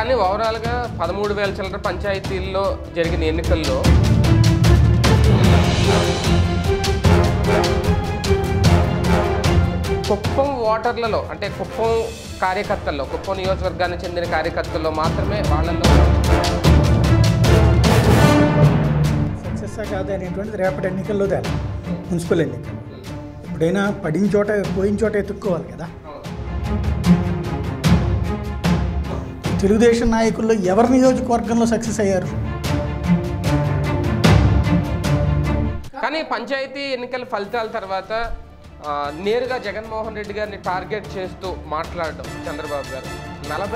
కానీ ఓవరాల్గా పదమూడు వేల చిల్లర పంచాయతీల్లో జరిగిన ఎన్నికల్లో కుప్పం ఓటర్లలో అంటే కుప్పం కార్యకర్తల్లో కుప్పం నియోజకవర్గానికి చెందిన కార్యకర్తల్లో మాత్రమే వాళ్ళల్లో సక్సెస్ కాదు అనేటువంటిది రేపటి ఎన్నికల్లో తేలి మున్సిపల్ ఎన్నికలు ఎప్పుడైనా పడిన చోట పోయిన చోట ఎత్తుక్కోవాలి కదా తెలుగుదేశం నాయకుల్లో ఎవరి నియోజకవర్గంలో సక్సెస్ అయ్యారు కానీ పంచాయతీ ఎన్నికల ఫలితాల తర్వాత ఆ, నేరుగా జగన్మోహన్ రెడ్డి గారిని టార్గెట్ చేస్తూ మాట్లాడడం చంద్రబాబు గారు నలభై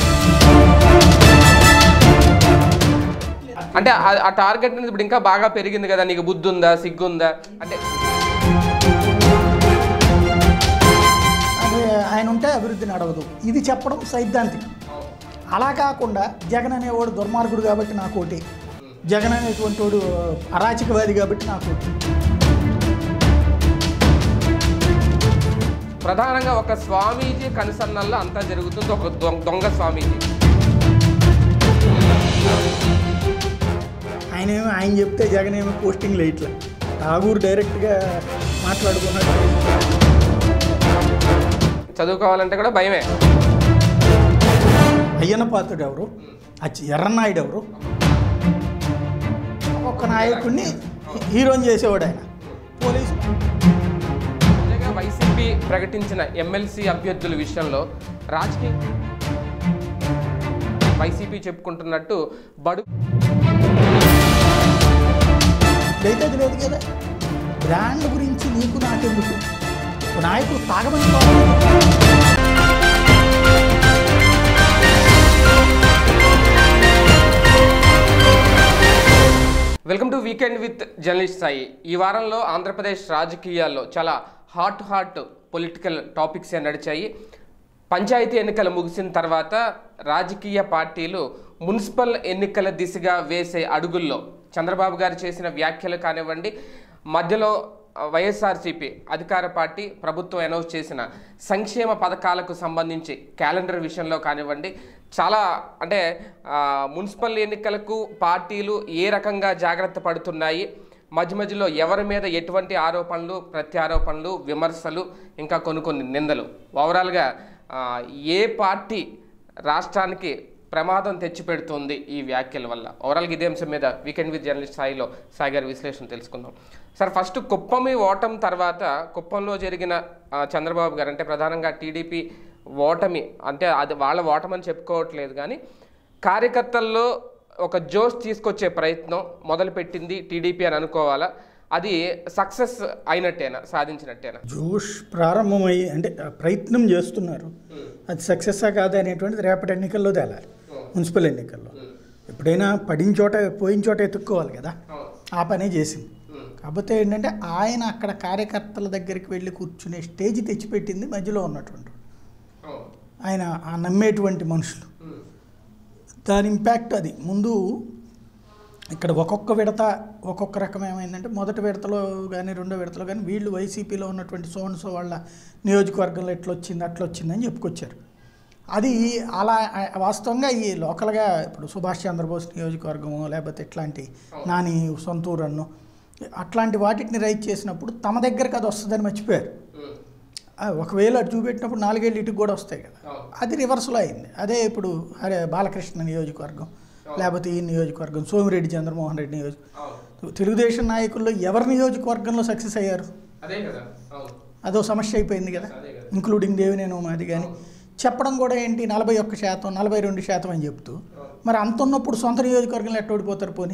అంటే ఆ- ఆ టార్గెట్ అనేది ఇప్పుడు ఇంకా బాగా పెరిగింది కదా నీకు బుద్ధి ఉందా సిగ్గుందా అంటే అదే ఆయన ఉంటే అభివృద్ధి నడవదు ఇది చెప్పడం సైద్ధాంతికం అలా కాకుండా జగన్ అనేవాడు దుర్మార్గుడు కాబట్టి నాకు ఓటే జగన్ అనేటువంటి వాడు అరాచకవాది కాబట్టి నాకు ఓటే ప్రధానంగా ఒక స్వామీజీ కనుసన్నల్లో అంతా జరుగుతుంది ఒక దొంగ దొంగ స్వామీజీ ఆయన ఏమో ఆయన చెప్తే జగన్ ఏమో పోస్టింగ్లు ఇట్లా ఠాగూర్ డైరెక్ట్గా మాట్లాడుకున్నాడు చదువుకోవాలంటే కూడా భయమే అయ్యన్న పాత్రుడు ఎవరు అచ్చి ఎర్రనాయుడు ఎవరు ఒక్కొక్క నాయకుడిని హీరోని చేసేవాడు ఆయన పోలీసు తాజాగా వైసీపీ ప్రకటించిన ఎమ్మెల్సీ అభ్యర్థుల విషయంలో రాజకీయ వైసీపీ చెప్పుకుంటున్నట్టు బడు అయితే అది లేదు కదా బ్రాండ్ గురించి నీకు నాకెందుకు ఒక నాయకుడు తాగమని కోరలేదు. Welcome to weekend with journalist Sai ఈ వారంలో ఆంధ్రప్రదేశ్ రాజకీయాల్లో చాలా హాట్ హాట్ పొలిటికల్ టాపిక్స్ నడిచాయి పంచాయతీ ఎన్నికలు ముగిసిన తర్వాత రాజకీయ పార్టీలు మున్సిపల్ ఎన్నికల దిశగా వేసే అడుగుల్లో చంద్రబాబు గారు చేసిన వ్యాఖ్యలు కానివ్వండి మధ్యలో ఆ, వైఎస్ఆర్సీపీ అధికార పార్టీ ప్రభుత్వం అనౌన్స్ చేసిన సంక్షేమ పథకాలకు సంబంధించి క్యాలెండర్ విషయంలో కానివ్వండి చాలా అంటే ఆ, మున్సిపల్ ఎన్నికలకు పార్టీలు ఏ రకంగా జాగ్రత్త పడుతున్నాయి మధ్య మధ్యలో ఎవరి మీద ఎటువంటి ఆరోపణలు ప్రత్యారోపణలు విమర్శలు ఇంకా కొన్ని కొన్ని నిందలు ఓవరాల్గా ఆ, ఏ పార్టీ రాష్ట్రానికి ప్రమాదం తెచ్చిపెడుతుంది ఈ వ్యాఖ్యల వల్ల ఓవరాల్గా ఇదే అంశం మీద వీకెండ్ విత్ జర్నలిస్ట్ స్థాయిలో సాయి గారి విశ్లేషణ తెలుసుకుందాం సార్ ఫస్ట్ కుప్పమి ఓటమి తర్వాత కుప్పంలో జరిగిన ఆ, చంద్రబాబు గారు అంటే ప్రధానంగా టీడీపీ ఓటమి అంటే అది వాళ్ళ ఓటమని చెప్పుకోవట్లేదు కానీ కార్యకర్తల్లో ఒక జోష్ తీసుకొచ్చే ప్రయత్నం మొదలుపెట్టింది టీడీపీ అని అనుకోవాలా అది సక్సెస్ అయినట్టేనా సాధించినట్టేనా జోష్ ప్రారంభమై అంటే ఆ ప్రయత్నం చేస్తున్నారు అది సక్సెస్ కాదా అనేటువంటిది రేపటి ఎన్నికల్లో తేలాలి మున్సిపల్ ఎన్నికల్లో ఎప్పుడైనా పడిన చోట పోయిన చోట ఎత్తుక్కోవాలి కదా ఆ పనే చేసింది కాకపోతే ఏంటంటే ఆయన అక్కడ కార్యకర్తల దగ్గరికి వెళ్ళి కూర్చునే స్టేజ్ తెచ్చిపెట్టింది మధ్యలో ఉన్నటువంటి ఆయన ఆ నమ్మేటువంటి మనుషులు దాని ఇంపాక్ట్ అది ముందు ఇక్కడ ఒక్కొక్క విడత ఒక్కొక్క రకం ఏమైందంటే మొదటి విడతలో కానీ రెండో విడతలో కానీ వీళ్ళు వైసీపీలో ఉన్నటువంటి సోన్సో వాళ్ళ నియోజకవర్గంలో ఎట్లా వచ్చింది అట్లా వచ్చింది అని చెప్పుకొచ్చారు అది అలా ఆ, వాస్తవంగా ఈ లోకల్గా ఇప్పుడు సుభాష్ చంద్రబోస్ నియోజకవర్గము లేకపోతే ఇట్లాంటి నాని సొంతూరన్ను అట్లాంటి వాటిని రైట్ చేసినప్పుడు తమ దగ్గరకు అది వస్తుందని మర్చిపోయారు ఆ, ఒకవేళ అటు చూపెట్టినప్పుడు నాలుగేళ్ళు ఇటుకు కూడా వస్తాయి కదా అది రివర్స్లో అయింది అదే ఇప్పుడు అరే బాలకృష్ణ నియోజకవర్గం లేకపోతే ఈ నియోజకవర్గం సోమిరెడ్డి చంద్రమోహన్ రెడ్డి నియోజకవర్గం తెలుగుదేశం నాయకుల్లో ఎవరి నియోజకవర్గంలో సక్సెస్ అయ్యారు అదే కదా అదో సమస్య అయిపోయింది కదా ఇంక్లూడింగ్ దేవినేను మాది కానీ చెప్పడం కూడా ఏంటి నలభై ఒక్క శాతం నలభై రెండు శాతం అని చెప్తూ మరి అంత ఉన్నప్పుడు సొంత నియోజకవర్గంలో ఎట్ట ఓడిపోతారు పోనీ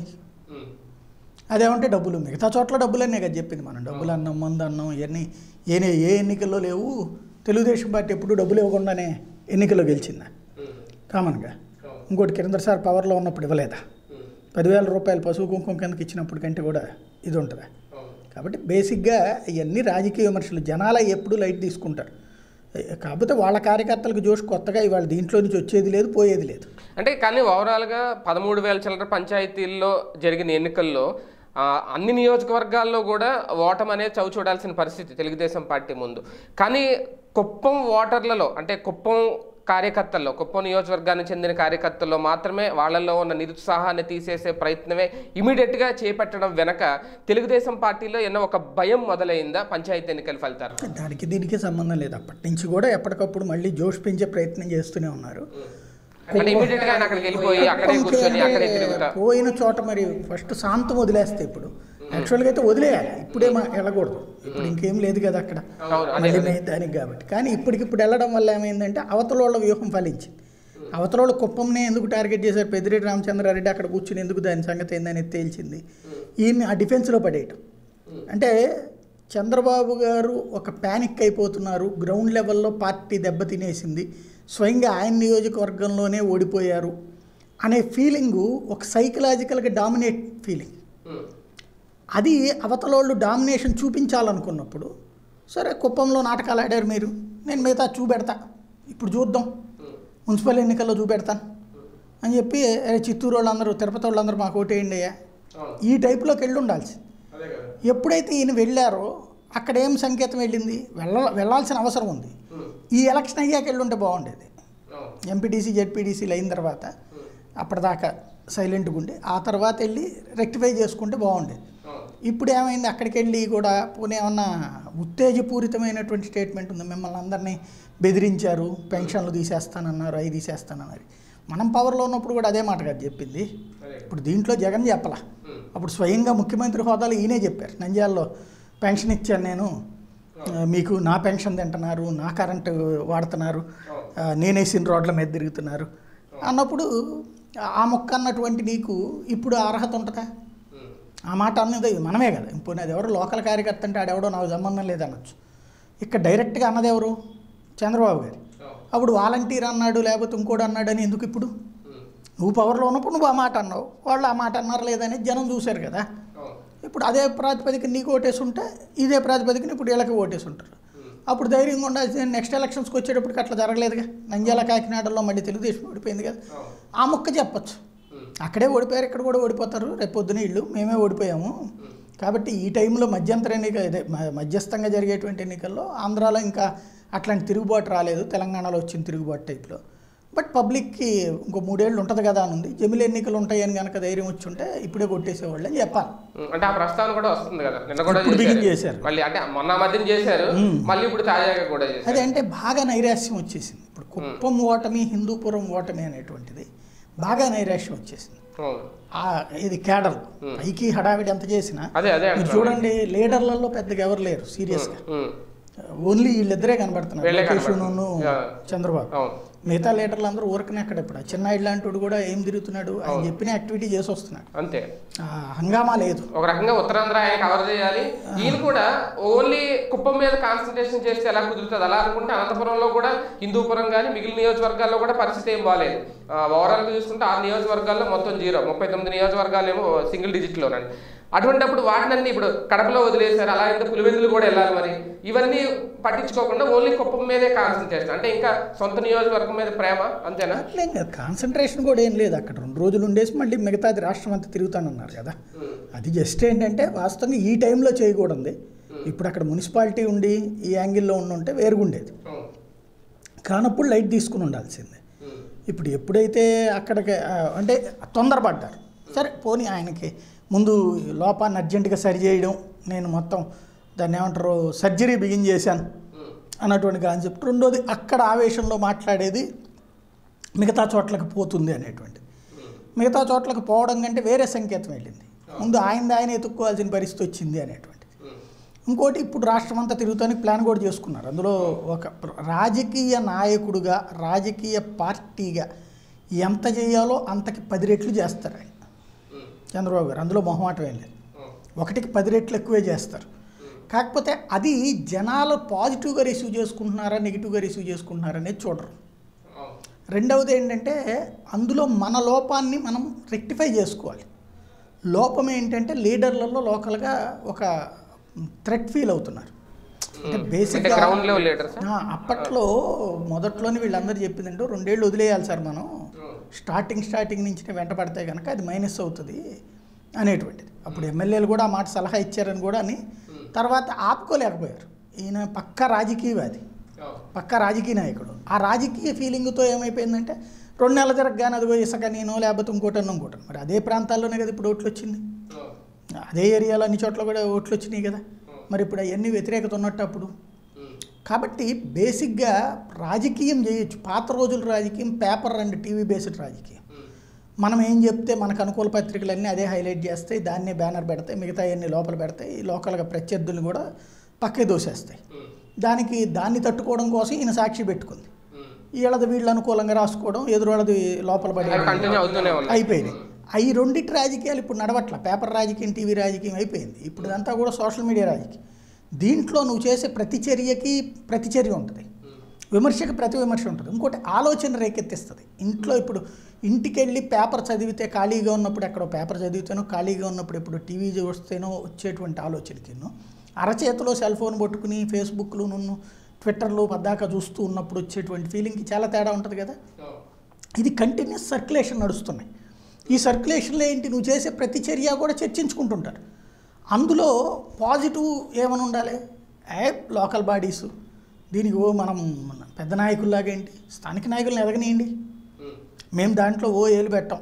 అదేమంటే డబ్బులు మిగతా చోట్ల డబ్బులనే కదా చెప్పింది మనం డబ్బులు అన్నం మందు అన్నం ఇవన్నీ ఏ ఏ ఎన్నికల్లో లేవు తెలుగుదేశం పార్టీ ఎప్పుడు డబ్బులు ఇవ్వకుండానే ఎన్నికల్లో గెలిచిందా కామన్గా ఇంకోటి కింద సార్ పవర్లో ఉన్నప్పుడు ఇవ్వలేదా పదివేల రూపాయలు పశువు కుంకుమ కిందకి ఇచ్చినప్పుడు కంటే కూడా ఇది ఉంటుందా కాబట్టి బేసిక్గా ఇవన్నీ రాజకీయ విమర్శలు జనాల ఎప్పుడు లైట్ తీసుకుంటారు కాకపోతే వాళ్ళ కార్యకర్తలకు జోష్ కొత్తగా ఇవాళ దీంట్లో నుంచి వచ్చేది లేదు పోయేది లేదు అంటే కానీ ఓవరాల్గా పదమూడు వేల చిల్లర పంచాయతీల్లో జరిగిన ఎన్నికల్లో ఆ, అన్ని నియోజకవర్గాల్లో కూడా ఓటం అనేది చవి చూడాల్సిన పరిస్థితి తెలుగుదేశం పార్టీ ముందు కానీ కుప్పం ఓటర్లలో అంటే కుప్పం కార్యకర్తల్లో కుప్పం నియోజకవర్గానికి చెందిన కార్యకర్తల్లో మాత్రమే వాళ్ళల్లో ఉన్న నిరుత్సాహాన్ని తీసేసే ప్రయత్నమే ఇమీడియట్గా చేపట్టడం వెనక తెలుగుదేశం పార్టీలో ఎన్నో ఒక భయం మొదలైందా పంచాయతీ ఎన్నికల ఫలితాలు దానికి దీనికి సంబంధం లేదు అప్పటి నుంచి కూడా ఎప్పటికప్పుడు మళ్ళీ జోష్ పెంచే ప్రయత్నం చేస్తూనే ఉన్నారు అంటే ఇమీడియట్గా ఆయన అక్కడికి వెళ్ళిపోయి అక్కడే కూర్చొని అక్కడే తిరుగుతా పోయిన చోట మరి ఫస్ట్ శాంతం వదిలేస్తే ఇప్పుడు యాక్చువల్గా అయితే వదిలేయాలి ఇప్పుడే మా వెళ్ళకూడదు ఇప్పుడు ఇంకేం లేదు కదా అక్కడ అవును, అదే మళ్ళీ మెయిన్ దానికి కాబట్టి కానీ ఇప్పటికిప్పుడు వెళ్ళడం వల్ల ఏమైందంటే అవతల వాళ్ళ వ్యూహం ఫలించింది అవతల వాళ్ళు కుప్పంనే ఎందుకు టార్గెట్ చేశారు పెద్దిరెడ్డి రామచంద్రారెడ్డి అక్కడ కూర్చుని ఎందుకు దాని సంగతి ఏందనేది తేల్చింది ఈయన్ని ఆ డిఫెన్స్లో పడేయటం అంటే చంద్రబాబు గారు ఒక ప్యానిక్ అయిపోతున్నారు గ్రౌండ్ లెవెల్లో పార్టీ దెబ్బతినేసింది స్వయంగా ఆయన నియోజకవర్గంలోనే ఓడిపోయారు అనే ఫీలింగు ఒక సైకలాజికల్గా డామినేట్ ఫీలింగ్ అది అవతలోళ్ళు డామినేషన్ చూపించాలనుకున్నప్పుడు సరే కుప్పంలో నాటకాలు ఆడారు మీరు నేను మిగతా చూపెడతా ఇప్పుడు చూద్దాం మున్సిపల్ ఎన్నికల్లో చూపెడతాను అని చెప్పి "ఏ, చిత్తూరు వాళ్ళందరూ తిరుపతి వాళ్ళందరూ మాకు ఓటేయండి అయ్యా ఈ టైప్లోకి వెళ్ళి ఉండాల్సి అదే కదా ఎప్పుడైతే ఈయన వెళ్ళారో అక్కడ ఏం సంకేతం వెళ్ళింది వెళ్ళ వెళ్ళాల్సిన అవసరం ఉంది ఈ ఎలక్షన్ అయ్యాక వెళ్ళుంటే బాగుండేది ఎంపీటీసీ జెడ్పీటీసీలు అయిన తర్వాత అప్పటిదాకా సైలెంట్గా ఉండి ఆ తర్వాత వెళ్ళి రెక్టిఫై చేసుకుంటే బాగుండేది ఇప్పుడు ఏమైంది అక్కడికి వెళ్ళి కూడా పోనీ ఏమన్నా ఉత్తేజపూరితమైనటువంటి స్టేట్మెంట్ ఉంది మిమ్మల్ని అందరినీ బెదిరించారు పెన్షన్లు తీసేస్తానన్నారు అవి తీసేస్తానన్నారు మనం పవర్లో ఉన్నప్పుడు కూడా అదే మాట కదా చెప్పింది ఇప్పుడు దీంట్లో జగన్ చెప్పలా అప్పుడు స్వయంగా ముఖ్యమంత్రి హోదాలో ఈయనే చెప్పారు నంద్యాలలో పెన్షన్ ఇచ్చాను నేను ఆ, మీకు నా పెన్షన్ తింటున్నారు నా కరెంటు వాడుతున్నారు ఆ, నేనేసిన రోడ్ల మీద తిరుగుతున్నారు అన్నప్పుడు ఆ మొక్క అన్నటువంటి నీకు ఇప్పుడు ఆ అర్హత ఉంటుందా ఆ మాట అన్నది మనమే కదా ఇప్పుడు అది ఎవరు లోకల్ కార్యకర్త అంటే ఆడెవడో నాకు సంబంధం లేదనొచ్చు ఇక్కడ డైరెక్ట్గా అన్నది ఎవరు చంద్రబాబు గారు అప్పుడు వాలంటీర్ అన్నాడు లేకపోతే ఇంకోటి అన్నాడు అని ఎందుకు ఇప్పుడు నువ్వు పవర్లో ఉన్నప్పుడు నువ్వు ఆ మాట అన్నావు వాళ్ళు ఆ మాట అన్నారు లేదని జనం చూశారు కదా ఇప్పుడు అదే ప్రాతిపదికన నీకు ఓటేసి ఉంటే ఇదే ప్రాతిపదికన ఇప్పుడు వీళ్ళకి ఓటేసి ఉంటారు అప్పుడు ధైర్యంగా ఉండాల్సి నెక్స్ట్ ఎలక్షన్స్కి వచ్చేటప్పటికి అట్లా జరగలేదుగా నంద్యాల కాకినాడలో మళ్ళీ తెలుగుదేశం ఓడిపోయింది కదా ఆ మొక్క చెప్పొచ్చు అక్కడే ఓడిపోయారు ఇక్కడ కూడా ఓడిపోతారు రేపు పొద్దున ఇళ్ళు మేమే ఓడిపోయాము కాబట్టి ఈ టైంలో మధ్యంతర ఎన్నిక ఇదే మ- మధ్యస్థంగా జరిగేటువంటి ఎన్నికల్లో ఆంధ్రాలో ఇంకా అట్లాంటి తిరుగుబాటు రాలేదు తెలంగాణలో వచ్చిన తిరుగుబాటు టైప్లో బట్ పబ్లిక్కి ఇంకో మూడేళ్ళు ఉంటుంది కదా అని ఉంది జమిలి ఎన్నికలు ఉంటాయని కనుక ధైర్యం వచ్చి ఉంటే ఇప్పుడే కొట్టేసేవాళ్ళు అని చెప్పాలి ఉమ్, అంటే ఆ ప్రస్తావన కూడా వస్తుంది కదా నిన్న కూడా ఇప్పుడు begin చేశారు. చేశారు. మళ్ళీ అంటే మొన్న మధ్యన చేశారు మళ్ళీ ఇప్పుడు తాజాగా కూడా చేశారు అదే అంటే బాగా నైరాశ్యం వచ్చేసింది ఇప్పుడు కుప్పం ఓటమి హిందూపురం ఓటమి అనేటువంటిది బాగా నైరాశ్యం వచ్చేసింది అవును. ఆ ఇది కేడర్ పైకి హడావిడి ఎంత చేసినా అదే అదే మీరు అంటున్నాను. చూడండి లీడర్లలో పెద్దగా ఎవరు లేరు సీరియస్గా ఉమ్, ఓన్లీ వీళ్ళిద్దరే కనబడుతున్నారు వీళ్ళే లోకేష్ కనబడుతున్నారు. ను యా. చంద్రబాబు అవును మిగతా లీడర్లు అందరూ ఊరకనే అక్కడ ఇప్పుడు చిన్న ఇలాంటి కూడా ఏం తిరుగుతున్నాడు ఆయన చెప్పిన యాక్టివిటీ చేసి వస్తున్నాడు అంతే ఆ, హంగామా లేదు ఒక రకంగా ఉత్తరాంధ్ర ఆయన కవర్ చేయాలి ఈయన కూడా ఓన్లీ కుప్పం మీద కాన్సన్ట్రేషన్ చేస్తే ఎలా కుదురుతుంది అలా అనుకుంటే అనంతపురంలో కూడా హిందూపురం కానీ మిగిలిన నియోజకవర్గాల్లో కూడా పరిస్థితి ఏం బాగాలేదు ఓవరాల్గా చూసుకుంటే ఆరు నియోజకవర్గాల్లో మొత్తం జీరో ముప్పై తొమ్మిది నియోజకవర్గాలు ఏమో సింగిల్ డిజిట్లోనండి అటువంటిప్పుడు వాటినన్నీ ఇప్పుడు కడపలో వదిలేశారు అలా ఎంత పులివెందులు కూడా వెళ్ళాలి మరి ఇవన్నీ పట్టించుకోకుండా ఓన్లీ కుప్పం మీదే కాన్సన్ట్రేషన్ అంటే ఇంకా సొంత నియోజకవర్గం మీద ప్రేమ అంతేనా అట్లేం కాదు కాన్సన్ట్రేషన్ కూడా ఏం లేదు అక్కడ రెండు రోజులు ఉండేసి మళ్ళీ మిగతాది రాష్ట్రం అంతా తిరుగుతానన్నారు కదా అది జస్ట్ ఏంటంటే వాస్తవంగా ఈ టైంలో చేయకూడదు ఇప్పుడు అక్కడ మున్సిపాలిటీ ఉండి ఈ యాంగిల్లో ఉండుంటే వేరుగుండేది అవును. కానప్పుడు లైట్ తీసుకుని ఉండాల్సిందే ఇప్పుడు ఎప్పుడైతే అక్కడికి ఆ, అంటే తొందరపడ్డారు సరే పోనీ ఆయనకి ముందు లోపాన్ని అర్జెంటుగా సరి చేయడం నేను మొత్తం దాన్ని ఏమంటారు సర్జరీ బిగిన్ చేశాను అన్నటువంటి కాన్సెప్ట్ రెండోది అక్కడ ఆవేశంలో మాట్లాడేది మిగతా చోట్లకి పోతుంది అనేటువంటిది మిగతా చోట్లకి పోవడం కంటే వేరే సంకేతం వెళ్ళింది ముందు ఆయనది ఆయన ఎత్తుక్కోవాల్సిన పరిస్థితి వచ్చింది అనేటువంటిది ఇంకోటి ఇప్పుడు రాష్ట్రం అంతా తిరుగుతానికి ప్లాన్ కూడా చేసుకున్నారు అందులో ఒక ప్ర- రాజకీయ నాయకుడుగా రాజకీయ పార్టీగా ఎంత చేయాలో అంతకి పది రెట్లు చేస్తారు ఆయన చంద్రబాబు గారు అందులో మొహమాటం ఏం లేదు ఒకటికి పది రెట్లు ఎక్కువే చేస్తారు కాకపోతే అది జనాలు పాజిటివ్గా రిసీవ్ చేసుకుంటున్నారా నెగిటివ్గా రిసీవ్ చేసుకుంటున్నారా అనేది చూడరు అవును. రెండవది ఏంటంటే అందులో మన లోపాన్ని మనం రెక్టిఫై చేసుకోవాలి లోపం ఏంటంటే లీడర్లలో లోకల్గా ఒక థ్రెట్ ఫీల్ అవుతున్నారు అంటే అంటే బేసిక్గా గ్రౌండ్ లెవెల్ లీడర్స్ ఆ, అప్పట్లో మొదట్లోనే వీళ్ళందరూ చెప్పిందంటే రెండేళ్ళు వదిలేయాలి సార్ మనం స్టార్టింగ్ స్టార్టింగ్ నుంచి వెంట పడితే కనుక అది మైనస్ అవుతుంది అనేటువంటిది అప్పుడు ఎమ్మెల్యేలు కూడా ఆ మాట సలహా ఇచ్చారని కూడా అని తర్వాత ఆపుకోలేకపోయారు ఈయన పక్క రాజకీయవాది పక్కా రాజకీయ నాయకుడు ఆ రాజకీయ ఫీలింగ్తో ఏమైపోయిందంటే రెండు నెలల తిరగగానే అదిగో ఇసుక నేను లేకపోతే ఇంకోటన్నా ఇంకోటి మరి అదే ప్రాంతాల్లోనే కదా ఇప్పుడు ఓట్లు వచ్చింది అదే ఏరియాలో అన్ని చోట్ల కూడా ఓట్లు వచ్చినాయి కదా మరి ఇప్పుడు అవన్నీ వ్యతిరేకత ఉన్నట్టు అప్పుడు కాబట్టి బేసిక్గా రాజకీయం చేయొచ్చు పాత రోజుల రాజకీయం పేపర్ అండ్ టీవీ బేస్డ్ రాజకీయం మనం ఏం చెప్తే మనకు అనుకూల పత్రికలన్నీ అదే హైలైట్ చేస్తాయి దాన్నే బ్యానర్ పెడతాయి మిగతా అన్ని లోపల పెడతాయి లోకల్గా ప్రత్యర్థులను కూడా పక్కే దోసేస్తాయి దానికి దాన్ని తట్టుకోవడం కోసం ఈయన సాక్షి పెట్టుకుంది వీళ్ళది వీళ్ళు అనుకూలంగా రాసుకోవడం ఎదురు వాళ్ళది లోపల పడి కంటిన్యూ అవుతూనే ఉన్నాయి అయిపోయినాయి అవి రెండిటి రాజకీయాలు ఇప్పుడు నడవట్ల పేపర్ రాజకీయం టీవీ రాజకీయం అయిపోయింది ఇప్పుడు ఇదంతా కూడా సోషల్ మీడియా రాజకీయం దీంట్లో నువ్వు చేసే ప్రతిచర్యకి ప్రతిచర్య ఉంటుంది విమర్శకి ప్రతి విమర్శ ఉంటుంది ఇంకోటి ఆలోచన రేకెత్తిస్తుంది ఇంట్లో ఇప్పుడు ఇంటికి వెళ్ళి పేపర్ చదివితే ఖాళీగా ఉన్నప్పుడు ఎక్కడో పేపర్ చదివితేనో ఖాళీగా ఉన్నప్పుడు ఇప్పుడు టీవీ చూస్తేనో వచ్చేటువంటి ఆలోచనకిను అరచేతిలో సెల్ ఫోన్ పట్టుకుని ఫేస్బుక్లు నున్ను ట్విట్టర్లు పద్దాక చూస్తూ ఉన్నప్పుడు వచ్చేటువంటి ఫీలింగ్కి చాలా తేడా ఉంటుంది కదా ఇది కంటిన్యూస్ సర్క్యులేషన్ నడుస్తున్నాయి ఈ సర్క్యులేషన్లో ఏంటి నువ్వు చేసే ప్రతి చర్య కూడా చర్చించుకుంటుంటారు అందులో పాజిటివ్ ఏమని ఉండాలి ఏ లోకల్ బాడీస్ దీనికి ఓ మనం మన పెద్ద నాయకుల్లాగా ఏంటి స్థానిక నాయకులను ఎదగనియండి మేము దాంట్లో ఓ ఏలు పెట్టాం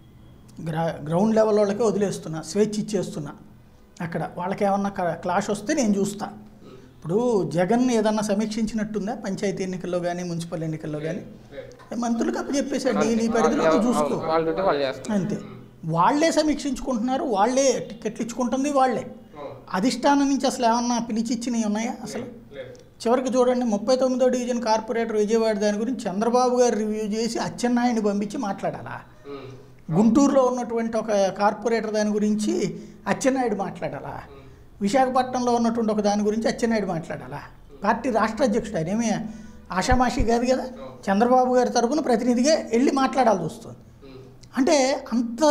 గ్రా గ్రౌండ్ లెవెల్ వాళ్ళకే వదిలేస్తున్నా స్వేచ్ఛ ఇచ్చేస్తున్నా అక్కడ వాళ్ళకి ఏమన్నా క- క్లాష్ వస్తే నేను చూస్తా ఇప్పుడు జగన్ ఏదన్నా సమీక్షించినట్టుందా పంచాయతీ ఎన్నికల్లో కానీ మున్సిపల్ ఎన్నికల్లో కానీ మంత్రులకు అప్పచెప్పేశాడు నీ నీ పరిధిలో నువ్వు చూసుకో వాళ్ళ డ్యూటీ వాళ్ళు చేస్తారు అంతే వాళ్ళే సమీక్షించుకుంటున్నారు వాళ్ళే టికెట్లు ఇచ్చుకుంటుంది వాళ్ళే అధిష్టానం నుంచి అసలు ఏమన్నా పిలిచి ఇచ్చినవి ఉన్నాయా అసలు చివరికి చూడండి ముప్పై తొమ్మిదో డివిజన్ కార్పొరేటర్ విజయవాడ దాని గురించి చంద్రబాబు గారు రివ్యూ చేసి అచ్చెన్నాయుడిని పంపించి మాట్లాడాలా గుంటూరులో ఉన్నటువంటి ఒక కార్పొరేటర్ దాని గురించి అచ్చెన్నాయుడు మాట్లాడాలా విశాఖపట్నంలో ఉన్నటువంటి ఒక దాని గురించి అచ్చెన్నాయుడు మాట్లాడాలా పార్టీ రాష్ట్ర అధ్యక్షుడు ఆయన ఏమీ ఆషామాషి కాదు కదా చంద్రబాబు గారి తరపున ప్రతినిధిగా వెళ్ళి మాట్లాడాల్సి వస్తుంది అంటే అంత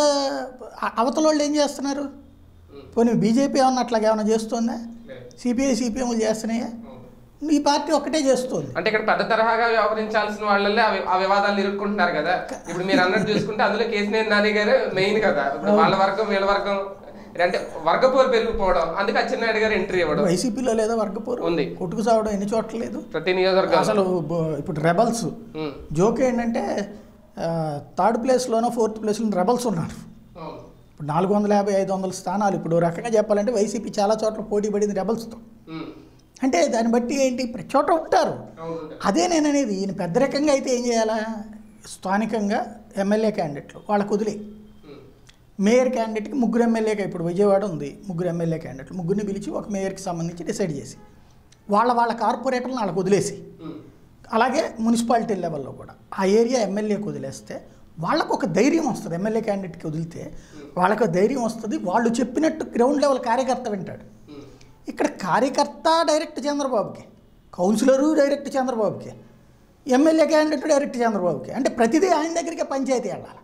అ- అవతల వాళ్ళు ఏం చేస్తున్నారు పోనీ బీజేపీ ఏమన్నా అట్లాగా ఏమైనా చేస్తుందా సిపిఐ సిపిఎంలు చేస్తున్నాయా ఈ పార్టీ ఒక్కటే చేస్తుంది అంటే ఇక్కడ పెద్ద తరహాగా వ్యవహరించాల్సిన వాళ్ళే ఆ వి- ఆ వివాదాలు ఇరుక్కుంటున్నారు కదా ఇప్పుడు మీరు అన్నట్టు చూసుకుంటే అందులో కేసినేని నాని గారు మెయిన్ కదా ఇప్పుడు వాళ్ళ వర్గం వీళ్ళ వర్గం అంటే వర్గపోరు పెరిగిపోవడం అందుకే అచ్చెన్నాయుడు గారు ఎంట్రీ ఇవ్వడం వైసీపీలో లేదా వర్గపూర్ ఉంది. కొట్టుకు సావడం ఎన్ని చోట్ల లేదు ప్రతి నియోజకవర్గం అసలు బ- ఇప్పుడు రెబల్స్ జోక్ ఏంటంటే ఆ, థర్డ్ ప్లేస్లోనో ఫోర్త్ ప్లేస్లో రెబల్స్ ఉన్నారు ఇప్పుడు నాలుగు వందల యాభై ఐదు వందల స్థానాలు ఇప్పుడు ఓ రకంగా చెప్పాలంటే వైసీపీ చాలా చోట్ల పోటీ పడింది రెబల్స్తో అంటే దాన్ని బట్టి ఏంటి ప్రతి చోట ఉంటారు అదే నేను అనేది ఈయన పెద్ద రకంగా అయితే ఏం చేయాలా స్థానికంగా ఎమ్మెల్యే క్యాండిడేట్లు వాళ్ళకు వదిలే మేయర్ క్యాండిడేట్కి ముగ్గురు ఎమ్మెల్యేగా ఇప్పుడు విజయవాడ ఉంది ముగ్గురు ఎమ్మెల్యే క్యాండిడేట్లు ముగ్గురిని పిలిచి ఒక మేయర్కి సంబంధించి డిసైడ్ చేసి వాళ్ళ వాళ్ళ కార్పొరేటర్లను వాళ్ళకి వదిలేసి అలాగే మున్సిపాలిటీ లెవెల్లో కూడా ఆ ఏరియా ఎమ్మెల్యేకి వదిలేస్తే వాళ్ళకు ఒక ధైర్యం వస్తుంది ఎమ్మెల్యే క్యాండిడేట్కి వదిలితే వాళ్ళకు ధైర్యం వస్తుంది వాళ్ళు చెప్పినట్టు గ్రౌండ్ లెవెల్ కార్యకర్త వింటాడు ఇక్కడ కార్యకర్త డైరెక్ట్ చంద్రబాబుకి కౌన్సిలరు డైరెక్ట్ చంద్రబాబుకి ఎమ్మెల్యే క్యాండిడేట్ డైరెక్ట్ చంద్రబాబుకి అంటే ప్రతిదీ ఆయన దగ్గరికి పంచాయతీ వెళ్ళాలి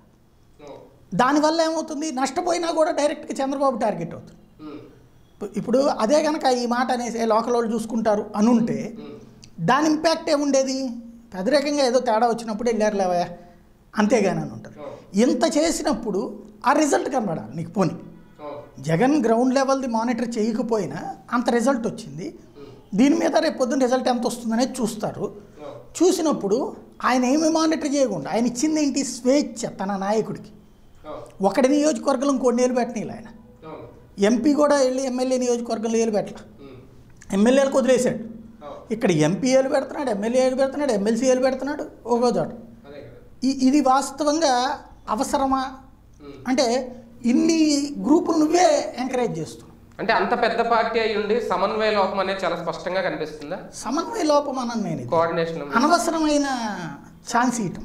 దానివల్ల ఏమవుతుంది నష్టపోయినా కూడా డైరెక్ట్గా చంద్రబాబు టార్గెట్ అవుతుంది ఇప్పు- ఇప్పుడు అదే కనుక ఈ మాట అనేసి లోకల్ వాళ్ళు చూసుకుంటారు అనుంటే దాని ఇంపాక్ట్ ఏముండేది వ్యతిరేకంగా ఏదో తేడా వచ్చినప్పుడు వెళ్ళారు లేవా అంతేగాని అని ఉంటుంది ఇంత చేసినప్పుడు ఆ రిజల్ట్ కనబడాలి నీకు పోనీ జగన్ గ్రౌండ్ లెవెల్ది మానిటర్ చేయకపోయినా అంత రిజల్ట్ వచ్చింది దీని మీద రేపు పొద్దున్న రిజల్ట్ ఎంత వస్తుందనేది చూస్తారు చూసినప్పుడు ఆయన ఏమి మానిటర్ చేయకుండా ఆయన ఇచ్చింది ఏంటి స్వేచ్ఛ తన నాయకుడికి ఒకటి నియోజకవర్గంలో కొన్ని ఏళ్ళు పెట్టనీళ్ళు ఆయన ఎంపీ కూడా వెళ్ళి ఎమ్మెల్యే నియోజకవర్గంలో ఏళ్ళు పెట్టల ఎమ్మెల్యేలకు వదిలేశాడు ఇక్కడ ఎంపీ ఏళ్ళు పెడుతున్నాడు ఎమ్మెల్యే ఏళ్ళు పెడుతున్నాడు ఎమ్మెల్సీ ఏళ్ళు పెడుతున్నాడు ఒక్కో చోట ఈ- ఇది వాస్తవంగా అవసరమా అంటే ఇన్ని గ్రూపులు నువ్వే ఎంకరేజ్ చేస్తున్నావు అంటే అంత పెద్ద పార్టీ అయి ఉండి సమన్వయ లోపం అనేది చాలా స్పష్టంగా కనిపిస్తుందా సమన్వయ లోపం అన్నాను నేను ఇది. కోఆర్డినేషన్ అనవసరమైన ఛాన్స్ ఇవ్వటం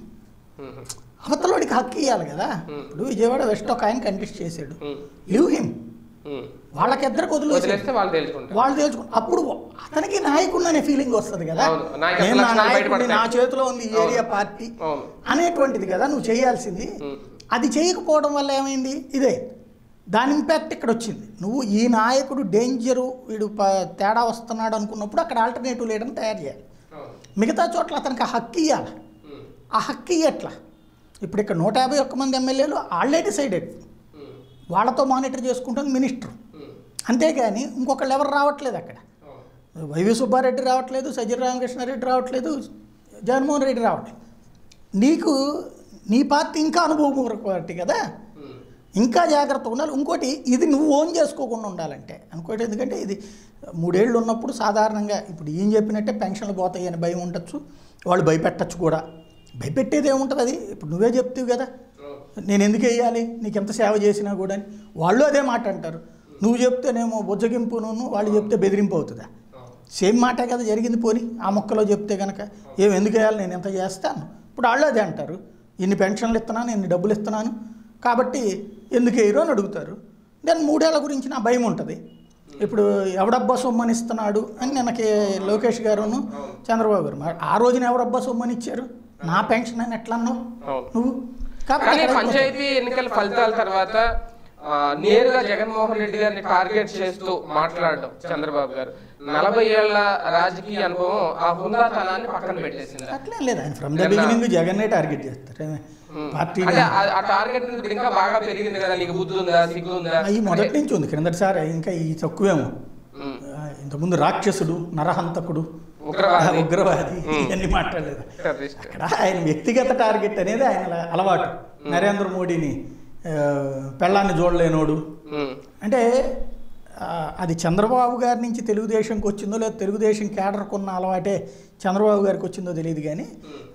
అవతలోడికి హక్కు ఇవ్వాలి కదా ఇప్పుడు విజయవాడ వెస్ట్ ఒక ఆయన కంటెస్ట్ చేశాడు లివ్ హిమ్ వాళ్ళకిద్దరికి వదిలేసాడు వదిలేస్తే వాళ్ళు తెలుసుకుంటారు వాళ్ళు తెలుసుకుని అప్పుడు అతనికి నాయకుడు అనే ఫీలింగ్ వస్తుంది కదా అవును. నాయకత్వ నేను నా లక్షణాలు నాయకుడిని, బయటపడతాయి. నా చేతిలో ఉంది ఈ ఏరియా పార్టీ అవును అనేటువంటిది కదా నువ్వు చేయాల్సింది అది చేయకపోవడం వల్ల ఏమైంది ఇదే దాని ఇంపాక్ట్ ఇక్కడ వచ్చింది నువ్వు ఈ నాయకుడు డేంజరు వీడు ప- తేడా వస్తున్నాడు అనుకున్నప్పుడు అక్కడ ఆల్టర్నేటివ్ లీడర్ని తయారు చేయాలి మిగతా చోట్ల అతనికి ఆ హక్కు ఇవ్వాలి ఆ హక్కు ఇవ్వట్లా ఇప్పుడు ఇక్కడ నూట యాభై ఒక్క మంది ఎమ్మెల్యేలు ఆల్రెడీ డిసైడెడ్ వాళ్ళతో మానిటర్ చేసుకుంటుంది మినిస్టర్ అంతేగాని ఇంకొకళ్ళు ఎవరు రావట్లేదు అక్కడ వైవి సుబ్బారెడ్డి రావట్లేదు సజ్జల రామకృష్ణారెడ్డి రావట్లేదు జగన్మోహన్ రెడ్డి రావట్లేదు నీకు నీ పార్టీ ఇంకా అనుభవపూర్వక పార్టీ కదా ఇంకా జాగ్రత్త ఉండాలి ఇంకోటి ఇది నువ్వు ఓన్ చేసుకోకుండా ఉండాలంటే ఇంకోటి ఎందుకంటే ఇది మూడేళ్ళు ఉన్నప్పుడు సాధారణంగా ఇప్పుడు ఏం చెప్పినట్టే పెన్షన్లు పోతాయి అని భయం ఉండొచ్చు వాళ్ళు భయపెట్టచ్చు కూడా భయపెట్టేది ఏముంటుంది అది ఇప్పుడు నువ్వే చెప్తావు కదా నేను ఎందుకు వేయాలి నీకు ఎంత సేవ చేసినా కూడా అని వాళ్ళు అదే మాట అంటారు నువ్వు చెప్తేనేమో బుజ్జగింపును వాళ్ళు చెప్తే బెదిరింపు అవుతుందా సేమ్ మాటే కదా జరిగింది పోని ఆ మొక్కలో చెప్తే కనుక ఏం ఎందుకు వేయాలి నేను ఎంత చేస్తాను ఇప్పుడు వాళ్ళు అదే అంటారు ఇన్ని పెన్షన్లు ఇస్తున్నాను ఇన్ని డబ్బులు ఇస్తున్నాను కాబట్టి ఎందుకు వేయరు అని అడుగుతారు దెన్ మూడేళ్ల గురించి నా భయం ఉంటుంది ఇప్పుడు ఎవడబ్బా సొమ్మని ఇస్తున్నాడు అని నిన్నకి లోకేష్ గారును చంద్రబాబు గారు మరి ఆ రోజున ఎవడబ్బా సొమ్మని ఇచ్చారు నా పెన్షన్ అని ఎట్లా అన్నావు అవును. నువ్వు కాబట్టి కానీ అక్కడ పంచాయతీ ఎన్నికల ఫలితాల తర్వాత ఆ, నేరుగా జగన్మోహన్ రెడ్డి గారిని టార్గెట్ చేస్తూ మాట్లాడడం చంద్రబాబు గారు నలభై ఏళ్ల రాజకీయ అనుభవం ఆ హుందాతనాన్ని పక్కన పెట్టేసింది అట్లేం లేదు ఆయన ఫ్రమ్ ద బిగినింగ్ జగన్నే టార్గెట్ చేస్తారు పార్టీ అంటే ఆ- ఆ టార్గెట్ ఇప్పుడు ఇంకా బాగా పెరిగింది కదా నీకు బుద్ధి ఉందా సిగ్గు ఉందా ఈ మొదటి నుంచి ఉంది క్రిందటిసారి ఇంకా ఈ తక్కువేమో ఉమ్, ఆ, ఇంతకుముందు రాక్షసుడు నరహంతకుడు ఉగ్రవాది ఉగ్రవాది ఇవన్నీ మాట్లాడలేదు టెర్రరిస్ట్ అక్కడ ఆయన వ్యక్తిగత టార్గెట్ అనేది ఆయన అలవాటు నరేంద్ర మోడీని ఆ, పెళ్ళాన్ని చూడలేనోడు ఉమ్, అంటే ఆ, అది చంద్రబాబు గారి నుంచి తెలుగుదేశంకి వచ్చిందో లేదా తెలుగుదేశం కేడర్కు ఉన్న అలవాటే చంద్రబాబు గారికి వచ్చిందో తెలియదు కానీ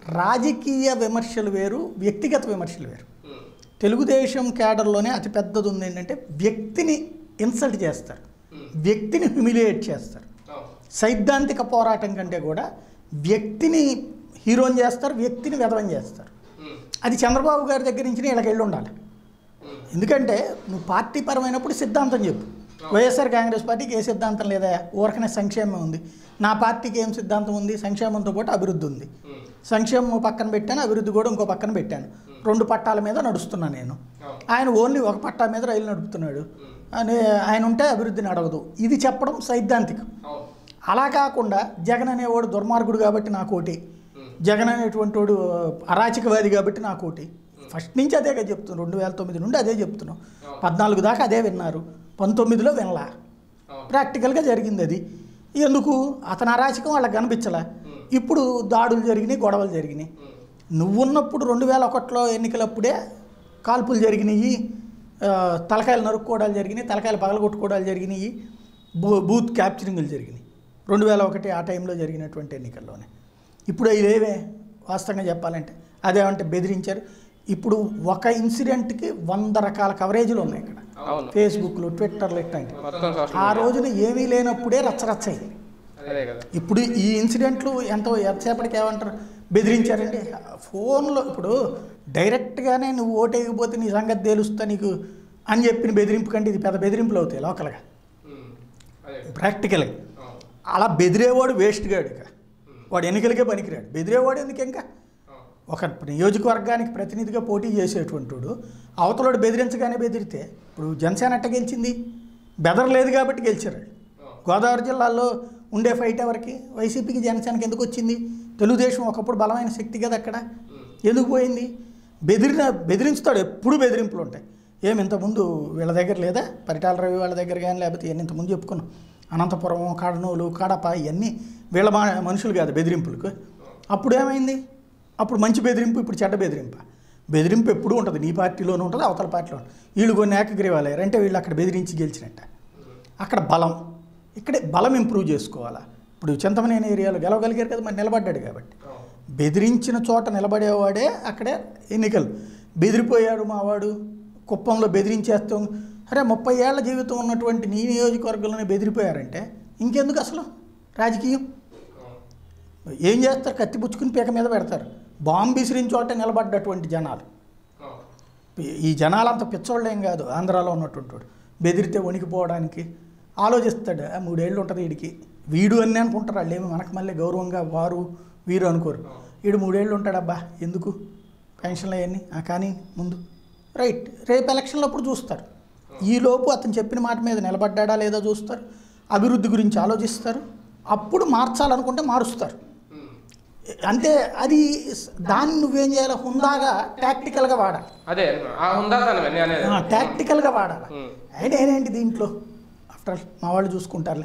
రాజకీయ విమర్శలు వేరు వ్యక్తిగత విమర్శలు వేరు ఉమ్, తెలుగుదేశం కేడర్లోనే అతి పెద్దది ఉంది ఏంటంటే వ్యక్తిని ఇన్సల్ట్ చేస్తారు వ్యక్తిని హ్యూమిలియేట్ చేస్తారు అవును. సైద్ధాంతిక పోరాటం కంటే కూడా వ్యక్తిని హీరోని చేస్తారు వ్యక్తిని వెధవం చేస్తారు ఉమ్, అది చంద్రబాబు గారి దగ్గర నుంచి వీళ్ళకి వెళ్ళి ఉండాలి ఉమ్, ఎందుకంటే నువ్వు పార్టీ పరమైనప్పుడు సిద్ధాంతం చెప్పు వైఎస్ఆర్ కాంగ్రెస్ పార్టీకి ఏ సిద్ధాంతం లేదా ఊరకనే సంక్షేమం ఉంది నా పార్టీకి ఏం సిద్ధాంతం ఉంది సంక్షేమంతో పాటు అభివృద్ధి ఉంది ఉమ్, సంక్షేమం ఓ పక్కన పెట్టాను అభివృద్ధి కూడా ఇంకో పక్కన పెట్టాను రెండు పట్టాల మీద నడుస్తున్నా నేను అవును. ఆయన ఓన్లీ ఒక పట్టా మీద రైలు నడుపుతున్నాడు అని ఆయన ఉంటే అభివృద్ధి నడవదు ఇది చెప్పడం సైద్ధాంతికం అవును. అలా కాకుండా జగన్ అనేవాడు దుర్మార్గుడు కాబట్టి నాకు ఓటి ఉమ్, జగన్ అనేటువంటి వాడు అరాచకవాది కాబట్టి నాకు ఓటి ఫస్ట్ నుంచి అదే కదా చెప్తున్నాం రెండు వేల తొమ్మిది నుండి అదే చెప్తున్నాం పద్నాలుగు దాకా అదే విన్నారు పంతొమ్మిదిలో వినలా అవును. ప్రాక్టికల్గా జరిగింది అది ఎందుకు అతని అరాచకం వాళ్ళకి కనిపించలే ఇప్పుడు దాడులు జరిగినాయి గొడవలు జరిగినాయి ఉమ్, నువ్వున్నప్పుడు రెండు వేల ఒకటిలో ఎన్నికలప్పుడే కాల్పులు జరిగినాయి ఆ, తలకాయలు నరుక్కోవడాలు జరిగినాయి తలకాయలు పగలగొట్టుకోవడాలు జరిగినాయి బూ బూత్ క్యాప్చరింగ్లు జరిగినాయి రెండు వేల ఒకటి ఆ టైంలో జరిగినటువంటి ఎన్నికల్లోనే ఇప్పుడు అవి లేవే వాస్తవంగా చెప్పాలంటే అదేమంటే బెదిరించారు ఇప్పుడు ఒక ఇన్సిడెంట్కి వంద రకాల కవరేజీలు ఉన్నాయి ఇక్కడ అవును ఫేస్బుక్లు ట్విట్టర్లు ఇట్లాంటి మొత్తం సోషల్ ఆ రోజున ఏమీ లేనప్పుడే రచ్చరచ్చయింది అదే కదా ఇప్పుడు ఈ ఇన్సిడెంట్లు ఎంతో ఎంతసేపటికి ఏమంటారు బెదిరించారండి ఫోన్లో ఇప్పుడు డైరెక్ట్గానే నువ్వు ఓటేయకపోతే నీ సంగతి తేలుస్తా నీకు అని చెప్పిన బెదిరింపు కంటే ఇది పెద్ద బెదిరింపులు అవుతాయి లోకల్గా ఉమ్, అదే ప్రాక్టికల్గా అవును. అలా బెదిరేవాడు వేస్ట్ గాడు ఇక వాడు ఎన్నికలకే పనికిరాడు బెదిరేవాడు ఎందుకు ఇంకా అవును. ఒక నియోజకవర్గానికి ప్రతినిధిగా పోటీ చేసేటువంటి వాడు అవతలోడు బెదిరించగానే బెదిరితే ఇప్పుడు జనసేన అట్ట గెలిచింది బెదరలేదు కాబట్టి గెలిచారు వాళ్ళు. గోదావరి జిల్లాలో ఉండే ఫైట్ ఎవరికి వైసీపీకి జనసేనకి ఎందుకు వచ్చింది తెలుగుదేశం ఒకప్పుడు బలమైన శక్తి కదా అక్కడ ఎందుకు పోయింది బెదిరిన బెదిరించుతాడు ఎప్పుడు బెదిరింపులు ఉంటాయి ఏమి ఇంతకుముందు వీళ్ళ దగ్గర లేదా పరిటాల రవి వాళ్ళ దగ్గర కానీ లేకపోతే ఇవన్నీ ఇంతకుముందు చెప్పుకున్నాం అనంతపురం కడనూలు కడప ఇవన్నీ వీళ్ళ మా మనుషులు కాదు బెదిరింపులకు అప్పుడు ఏమైంది అప్పుడు మంచి బెదిరింపు ఇప్పుడు చెడ్డ బెదిరింపు బెదిరింపు ఎప్పుడూ ఉంటుంది నీ పార్టీలోనూ ఉంటుంది అవతల పార్టీలో ఉంటుంది వీళ్ళు కొన్ని ఏకగ్రీవాలయ్యారు అంటే వీళ్ళు అక్కడ బెదిరించి గెలిచినట్ట అక్కడ బలం ఇక్కడే బలం ఇంప్రూవ్ చేసుకోవాలా ఇప్పుడు చింతమనేని ఏరియాలో గెలవగలిగారు కదా మరి నిలబడ్డాడు కాబట్టి అవును. బెదిరించిన చోట నిలబడేవాడే అక్కడే ఎన్నికలు బెదిరిపోయాడు మావాడు కుప్పంలో బెదిరించేస్తాం అరే ముప్పై ఏళ్ల జీవితం ఉన్నటువంటి నీ నియోజకవర్గంలోనే బెదిరిపోయారంటే ఇంకెందుకు అసలు రాజకీయం అవును. ఏం చేస్తారు కత్తి పుచ్చుకుని పీక మీద పెడతారు బాంబు విసిరిన చోట నిలబడ్డటువంటి జనాలు అవును. ఈ జనాలంత పిచ్చోళ్ళు ఏం కాదు ఆంధ్రాలో ఉన్నటువంటి వాడు బెదిరితే వణికిపోవడానికి ఆలోచిస్తాడు "ఆ, మూడేళ్ళు ఉంటుంది వీడికి వీడు అని అనుకుంటారు వాళ్ళు ఏమి మనకు మళ్ళీ గౌరవంగా వారు వీరు అనుకోరు వీడు మూడేళ్ళు ఉంటాడబ్బా ఎందుకు పెన్షన్లు అవన్నీ "ఆ, కానీ ముందు రైట్ రేపు ఎలక్షన్లో అప్పుడు చూస్తారు ఈలోపు అతను చెప్పిన మాట మీద నిలబడ్డా లేదో చూస్తారు అభివృద్ధి గురించి ఆలోచిస్తారు అప్పుడు మార్చాలనుకుంటే మారుస్తారు ఉమ్. అంటే అది స్- దాన్ని నువ్వేం చేయాలి హుందాగా టాక్టికల్గా వాడాలి అదే ఆ హుందాతనమే నేను అనేది టాక్టికల్గా వాడాలి ఉమ్. అయినా నేనేంటి దీంట్లో ఆఫ్టర్ ఆల్ మా వాళ్ళు చూసుకుంటారులే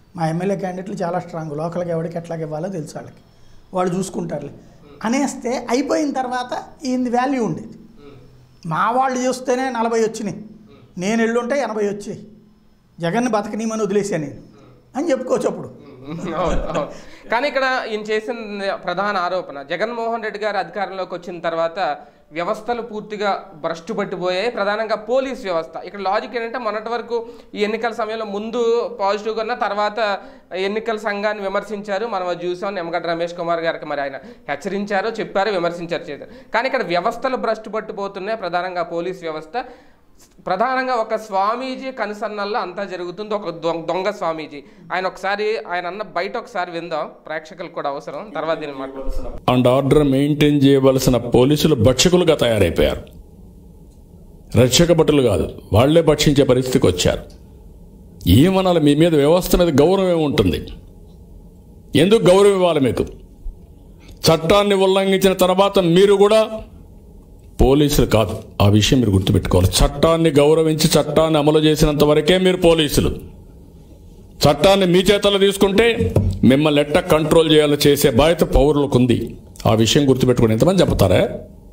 మా ఎమ్మెల్యే క్యాండిడేట్లు చాలా స్ట్రాంగ్ లోకల్కి ఎవరికి ఎట్లాగ ఇవ్వాలో తెలుసు వాళ్ళకి వాళ్ళు చూసుకుంటారులే అనేస్తే అయిపోయిన తర్వాత ఈయనది వాల్యూ ఉండేది మా వాళ్ళు చూస్తేనే నలభై వచ్చినాయి నేను ఎల్లుంటే ఎనభై వచ్చాయి జగన్ని బతకనీమని వదిలేసాను నేను అని చెప్పుకోవచ్చు అప్పుడు అవును, అవును. కానీ ఇక్కడ ఈయన చేసిన ప్రధాన ఆరోపణ జగన్మోహన్ రెడ్డి గారు అధికారంలోకి వచ్చిన తర్వాత వ్యవస్థలు పూర్తిగా భ్రష్టు పట్టిపోయాయి ప్రధానంగా పోలీస్ వ్యవస్థ ఇక్కడ లాజిక్ ఏంటంటే మొన్నటి వరకు ఈ ఎన్నికల సమయంలో ముందు పాజిటివ్గా ఉన్న తర్వాత ఎన్నికల సంఘాన్ని విమర్శించారు మనం అది చూసాం నిమ్మగడ్డ రమేష్ కుమార్ గారికి మరి ఆయన హెచ్చరించారు చెప్పారు విమర్శించారు చేశారు కానీ ఇక్కడ వ్యవస్థలు భ్రష్టు పట్టిపోతున్నాయి ప్రధానంగా పోలీస్ వ్యవస్థ ప్రధానంగా ఒక స్వామీజీ కనుసన్నల్లో అంతా జరుగుతుంది ఒక దొంగ దొంగ స్వామీజీ ఆయన ఒకసారి ఆయన అన్న బయట ఒకసారి విందాం ప్రేక్షకులకు కూడా అవసరం తర్వాత దీన్ని మాట్లాడుతున్నాం అండ్ ఆర్డర్ మెయింటైన్ చేయవలసిన పోలీసులు భక్షకులుగా తయారైపోయారు రక్షక భటులు కాదు వాళ్లే భక్షించే పరిస్థితికి వచ్చారు ఏమనాలి మీ మీద వ్యవస్థ మీద గౌరవం ఏముంటుంది ఎందుకు గౌరవం ఇవ్వాలి మీకు చట్టాన్ని ఉల్లంఘించిన తర్వాత మీరు కూడా పోలీసులు కాదు ఆ విషయం మీరు గుర్తుపెట్టుకోవాలి చట్టాన్ని గౌరవించి చట్టాన్ని అమలు చేసినంత వరకే మీరు పోలీసులు చట్టాన్ని మీ చేతల్లో తీసుకుంటే మిమ్మల్ని ఎట్ట కంట్రోల్ చేయాలో చేసే బాధ్యత పౌరులకు ఉంది ఆ విషయం గుర్తుపెట్టుకుని ఎంతమంది చెప్తారా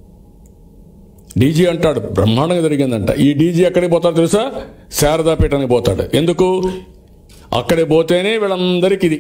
డీజీ అంటాడు బ్రహ్మాండంగా జరిగిందంట ఈ డీజీ ఎక్కడికి పోతాడు తెలుసా శారదాపీఠానికి పోతాడు ఎందుకు అక్కడికి పోతేనే వీళ్ళందరికీ ఇది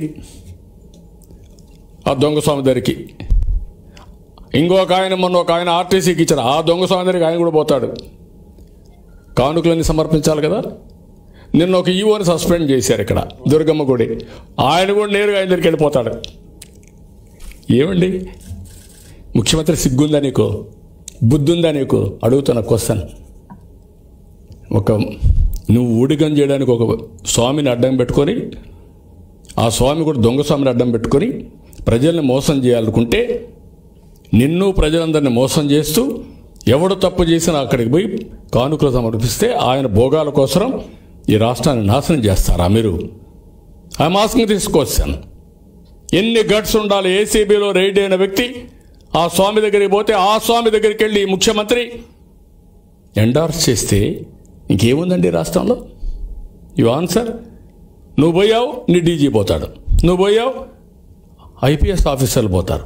ఆ దొంగ స్వామి దగ్గరికి ఇంకొక ఆయన మొన్న ఒక ఆయన ఆర్టీసీకి ఇచ్చారు ఆ దొంగ స్వామి దగ్గరికి ఆయన కూడా పోతాడు కానుకలన్నీ సమర్పించాలి కదా నిన్న ఒక ఈవోని సస్పెండ్ చేశారు ఇక్కడ దుర్గమ్మ గుడి ఆయన కూడా నేరుగా ఆయన దగ్గరికి వెళ్ళిపోతాడు ఏమండి ముఖ్యమంత్రి సిగ్గుందా నీకు బుద్ధి ఉందా నీకు అడుగుతున్న క్వశ్చన్ ఒక నువ్వు ఊడిగం చేయడానికి ఒక స్వామిని అడ్డం పెట్టుకొని ఆ స్వామి కూడా దొంగ స్వామిని అడ్డం పెట్టుకొని ప్రజల్ని మోసం చేయాలనుకుంటే నిన్ను ప్రజలందరినీ మోసం చేస్తూ ఎవడు తప్పు చేసినా అక్కడికి పోయి కానుకలు సమర్పిస్తే ఆయన భోగాల కోసం ఈ రాష్ట్రాన్ని నాశనం చేస్తారా మీరు ఆ మాస్క్ని తీసుకొచ్చాను ఎన్ని గట్స్ ఉండాలి ఏసీబీలో రైడ్ అయిన వ్యక్తి ఆ స్వామి దగ్గరికి పోతే ఆ స్వామి దగ్గరికి వెళ్ళి ఈ ముఖ్యమంత్రి ఎండార్స్ చేస్తే ఇంకేముందండి ఈ రాష్ట్రంలో యు ఆన్సర్ నువ్వు పోయావు నీ డీజీ పోతాడు నువ్వు పోయావు ఐపీఎస్ ఆఫీసర్లు పోతారు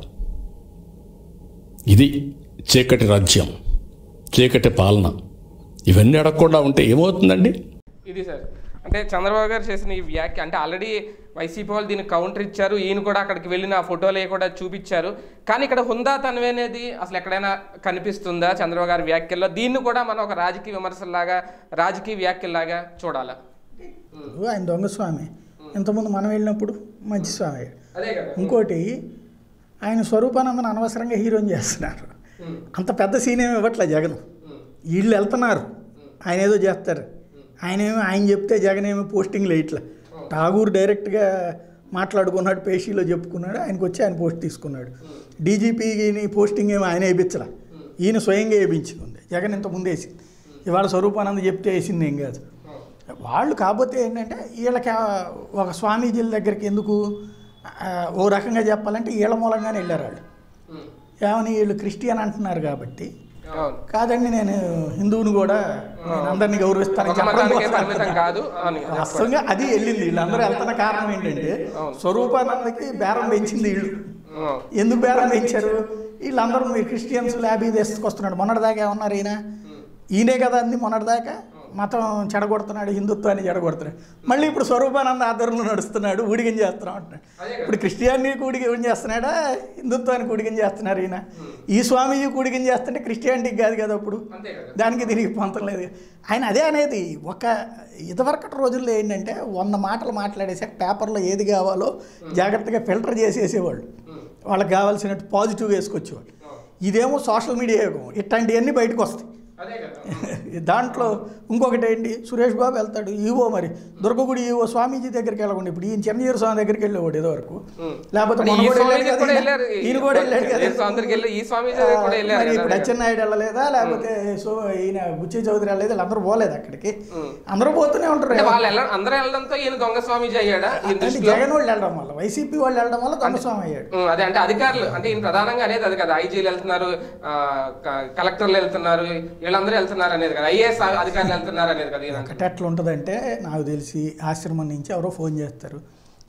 ఇది చీకటి రాజ్యం చీకటి పాలన ఇవన్నీ అడగకుండా ఉంటే ఏమవుతుందండి ఇది సార్ అంటే చంద్రబాబు గారు చేసిన ఈ వ్యాఖ్య అంటే ఆల్రెడీ వైసీపీ వాళ్ళు దీనికి కౌంటర్ ఇచ్చారు ఈయన కూడా అక్కడికి వెళ్ళిన ఆ ఫోటోలు కూడా చూపించారు కానీ ఇక్కడ హుందాతనం అనేది అసలు ఎక్కడైనా కనిపిస్తుందా చంద్రబాబు గారి వ్యాఖ్యల్లో దీన్ని కూడా మనం ఒక రాజకీయ విమర్శలాగా రాజకీయ వ్యాఖ్యలాగా చూడాలా ఇప్పుడు ఆయన దొంగ స్వామి ఇంతకుముందు మనం వెళ్ళినప్పుడు మంచి స్వామి అయ్యాడు. అదే కదా ఇంకోటి ఆయన స్వరూపానందను అనవసరంగా హీరోని చేస్తున్నారు అంత పెద్ద సీన్ ఏమి ఇవ్వట్లే జగన్ వీళ్ళు వెళ్తున్నారు ఆయన ఏదో చేస్తారు ఆయన ఏమో ఆయన చెప్తే జగన్ ఏమో పోస్టింగ్లు వేయట్లే ఠాగూర్ డైరెక్ట్గా మాట్లాడుకున్నాడు పేషీలో చెప్పుకున్నాడు ఆయనకు వచ్చి ఆయన పోస్ట్ తీసుకున్నాడు డీజీపీని పోస్టింగ్ ఏమో ఆయన వేయించలే ఈయన స్వయంగా వేయించుకుంది జగన్ ఇంత ముందు వేసింది ఇవాళ స్వరూపానంద చెప్తే వేసింది ఏం కాదు వాళ్ళు కాకపోతే ఏంటంటే వీళ్ళకి ఆ ఒక స్వామీజీల దగ్గరికి ఎందుకు ఆ, ఓ రకంగా చెప్పాలంటే వీళ్ళ మూలంగానే వెళ్ళారు వాళ్ళు ఏమని వీళ్ళు క్రిస్టియన్ అంటున్నారు కాబట్టి అవును కాదండి నేను హిందువుని కూడా నేను అందరినీ గౌరవిస్తానని ఒక చెప్పడం మతానికే కోసం పరిమితం కాదు అని వాస్తవంగా అది వెళ్ళింది వీళ్ళందరూ వెళ్తున్న కారణం ఏంటంటే స్వరూపానందకి బేరం పెంచింది వీళ్ళు అవును. ఎందుకు బేరం పెంచారు వీళ్ళందరూ మీరు క్రిస్టియన్స్ ల్యాబీ తీసుకొస్తున్నాడు మొన్నటిదాకా ఏమన్నారు ఈయన ఈయనే కదా అంది మొన్నటిదాకా మతం చెడగొడుతున్నాడు హిందుత్వాన్ని చెడగొడుతున్నాడు మళ్ళీ ఇప్పుడు స్వరూపానంద ఆధ్వర్యంలో నడుస్తున్నాడు ఊడిగం చేస్తున్నాం అంటున్నాడు ఇప్పుడు క్రిస్టియానిటీకి ఊడిగం చేస్తున్నాడా హిందుత్వానికి ఊడిగం చేస్తున్నారు ఈయన ఈ స్వామీజీ ఊడిగం చేస్తుంటే క్రిస్టియానిటీకి కాదు కదా అప్పుడు అంతే కదా దానికి దీనికి పొంతం లేదు ఆయన అదే అనేది ఒక ఇదివరకటి రోజుల్లో ఏంటంటే వంద మాటలు మాట్లాడేసాక పేపర్లో ఏది కావాలో జాగ్రత్తగా ఫిల్టర్ చేసేసేవాళ్ళు వాళ్ళకి కావాల్సినట్టు పాజిటివ్ వేసుకొచ్చేవాళ్ళు ఇదేమో సోషల్ మీడియా యుగం ఇట్లాంటివన్నీ బయటకు వస్తాయి అదే కదా దాంట్లో ఇంకొకటి ఏంటి సురేష్ బాబు వెళ్తాడు ఈవో మరి దుర్గగుడి ఈవో స్వామీజీ దగ్గరికి వెళ్ళకుండా ఇప్పుడు ఈయన చిరంజీవి స్వామి దగ్గరికి వెళ్ళేవాడు ఏదో వరకు లేకపోతే మరి మొన్న ఈ కూడా స్వామీజీ వెళ్ళాడు కూడా కదా వెళ్ళారు ఈయన. ఈయన కూడా వెళ్ళాడు కదా ఏ స్వామి దగ్గరికి వెళ్ళి- ఈ స్వామీజీ దగ్గరికి కూడా వెళ్ళారు మరి కదా. ఇప్పుడు అచ్చెన్నాయుడు వెళ్ళలేదా లేకపోతే సో ఈయన బుచ్చి చౌదరి వెళ్ళలేదు వీళ్ళందరూ పోలేదు అక్కడికి అందరూ పోతూనే ఉంటారు అంటే వాళ్ళు వెళ్ళ అందరూ వెళ్ళడంతో ఈయన దొంగ స్వామీజీ అయ్యాడా ఈ అంటే దృష్టిలో జగన్ వాళ్ళు వెళ్ళడం వల్ల వైసీపీ వాళ్ళు వెళ్ళడం వల్ల దొంగస్వామి అయ్యాడు ఉం, అదే అంటే అధికారులు అంటే ఈయన ప్రధానంగా అనేది అది కదా ఐజీలు వెళ్తున్నారు ఆ, క- కలెక్టర్లు వెళ్తున్నారు వీళ్ళందరూ వెళ్తున్నారు అనేది కదా ఐఏఎస్ అధికారులు వెళ్తున్నారు అనేది కదా ఈయన ఒకటి ఎట్లా ఉంటుందంటే నాకు తెలిసి ఆశ్రమం నుంచి ఎవరో ఫోన్ చేస్తారు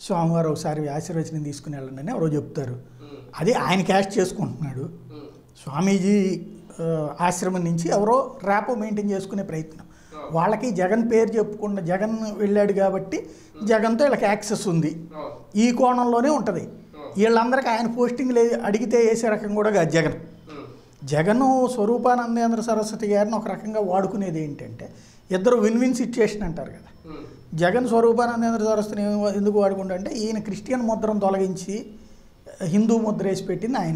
స్వామివారు ఒకసారి ఆశీర్వచనం తీసుకుని వెళ్ళండి అని ఎవరో చెప్తారు అది ఆయన క్యాష్ చేసుకుంటున్నాడు స్వామీజీ ఆ, ఆశ్రమం నుంచి ఎవరో ర్యాపో మెయింటైన్ చేసుకునే ప్రయత్నం వాళ్ళకి జగన్ పేరు చెప్పుకుండా జగన్ వెళ్ళాడు కాబట్టి జగన్తో వీళ్ళకి యాక్సెస్ ఉంది ఈ కోణంలోనే ఉంటుంది వీళ్ళందరికీ ఆయన పోస్టింగ్ లే అడిగితే వేసే రకం కూడా కాదు జగన్ జగన్ స్వరూపానందేంద్ర సరస్వతి గారిని ఒక రకంగా వాడుకునేది ఏంటంటే ఇద్దరు విన్ విన్ సిచ్యుయేషన్ అంటారు కదా జగన్ స్వరూపానందేంద్ర సరస్వతిని ఏం- ఎందుకు వాడుకుంటా అంటే ఈయన క్రిస్టియన్ ముద్రను తొలగించి హిందూ ముద్ర వేసి పెట్టింది ఆయన